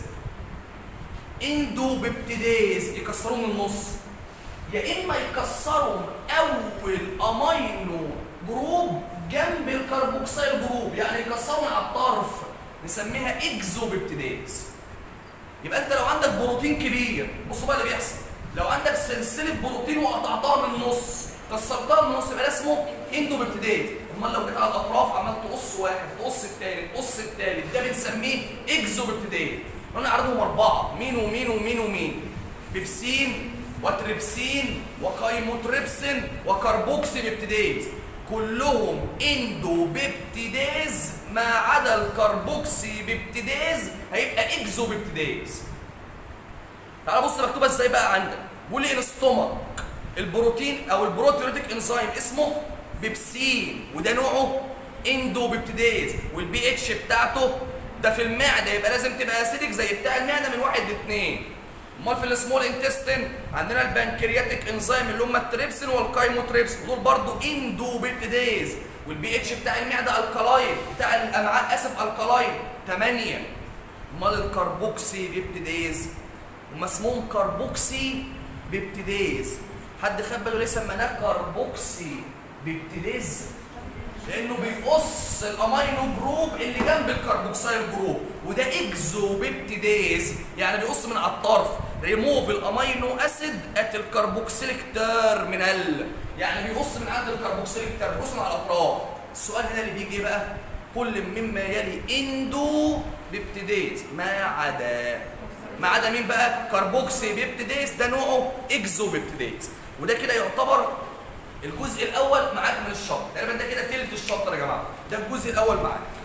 S1: اندو بيبتيديز يكسروه من النص يا اما يكسروا اول امينو جروب جنب الكربوكسيل جروب يعني يكسروا من على الطرف نسميها اكزو بيبتيديز يبقى انت لو عندك بروتين كبير بصوا بقى اللي بيحصل لو عندك سلسله بروتين وقطعتها من النص كسرتها من النص يبقى ده اسمه اندو بيبتيديز امال لو جيت على الاطراف عمال تقص واحد تقص الثاني تقص الثالث ده بنسميه اكزو بيبتيديز قلنا عددهم اربعه مين ومين ومين ومين بيبسين وتريبسين وكايموتريبسين وكربوكسي بيبتيديز كلهم اندو بيبتيديز ما عدا الكربوكسي بيبتيديز هيبقى اكزو بيبتيديز تعال بص مكتوبه ازاي بقى عندك بيقول لي الاستومك البروتين او البروتيوليتيك انزيم اسمه بيبسين وده نوعه اندو بيبتيديز والبي اتش بتاعته ده في المعده يبقى لازم تبقى اسيدك زي بتاع المعده من واحد لاثنين امال في السمول انتستين عندنا البنكرياتيك انزيم اللي هم التريبسين والكايموتريبسين دول برضو اندو بيبتيديز والبي اتش بتاع المعده الكلاين بتاع الامعاء اسف الكلاين 8 امال الكربوكسي بيبتيديز هم اسمهم كربوكسي بيبتيديز حد خد باله ليه سميناه كربوكسي بيبتيديز لانه بيقص الامينو جروب اللي جنب الكربوكسيل جروب وده اكزو بيبتيديز يعني بيقص من على الطرف ريموف الامينو اسيد ات الكربوكسيليك تيرمينال يعني بيقص من عند الكربوكسيليك تيرمينال بيقص من على الاطراف السؤال هنا اللي بيجي ايه بقى كل مما يلي اندو بيبتيديز ما عدا ما عدا مين بقى كربوكسي بيبتيديز ده نوعه اكزو بيبتيديز وده كده يعتبر الجزء الاول معاك من الشابتر تقريبا ده كده تلت الشابتر يا جماعه ده الجزء الاول معاك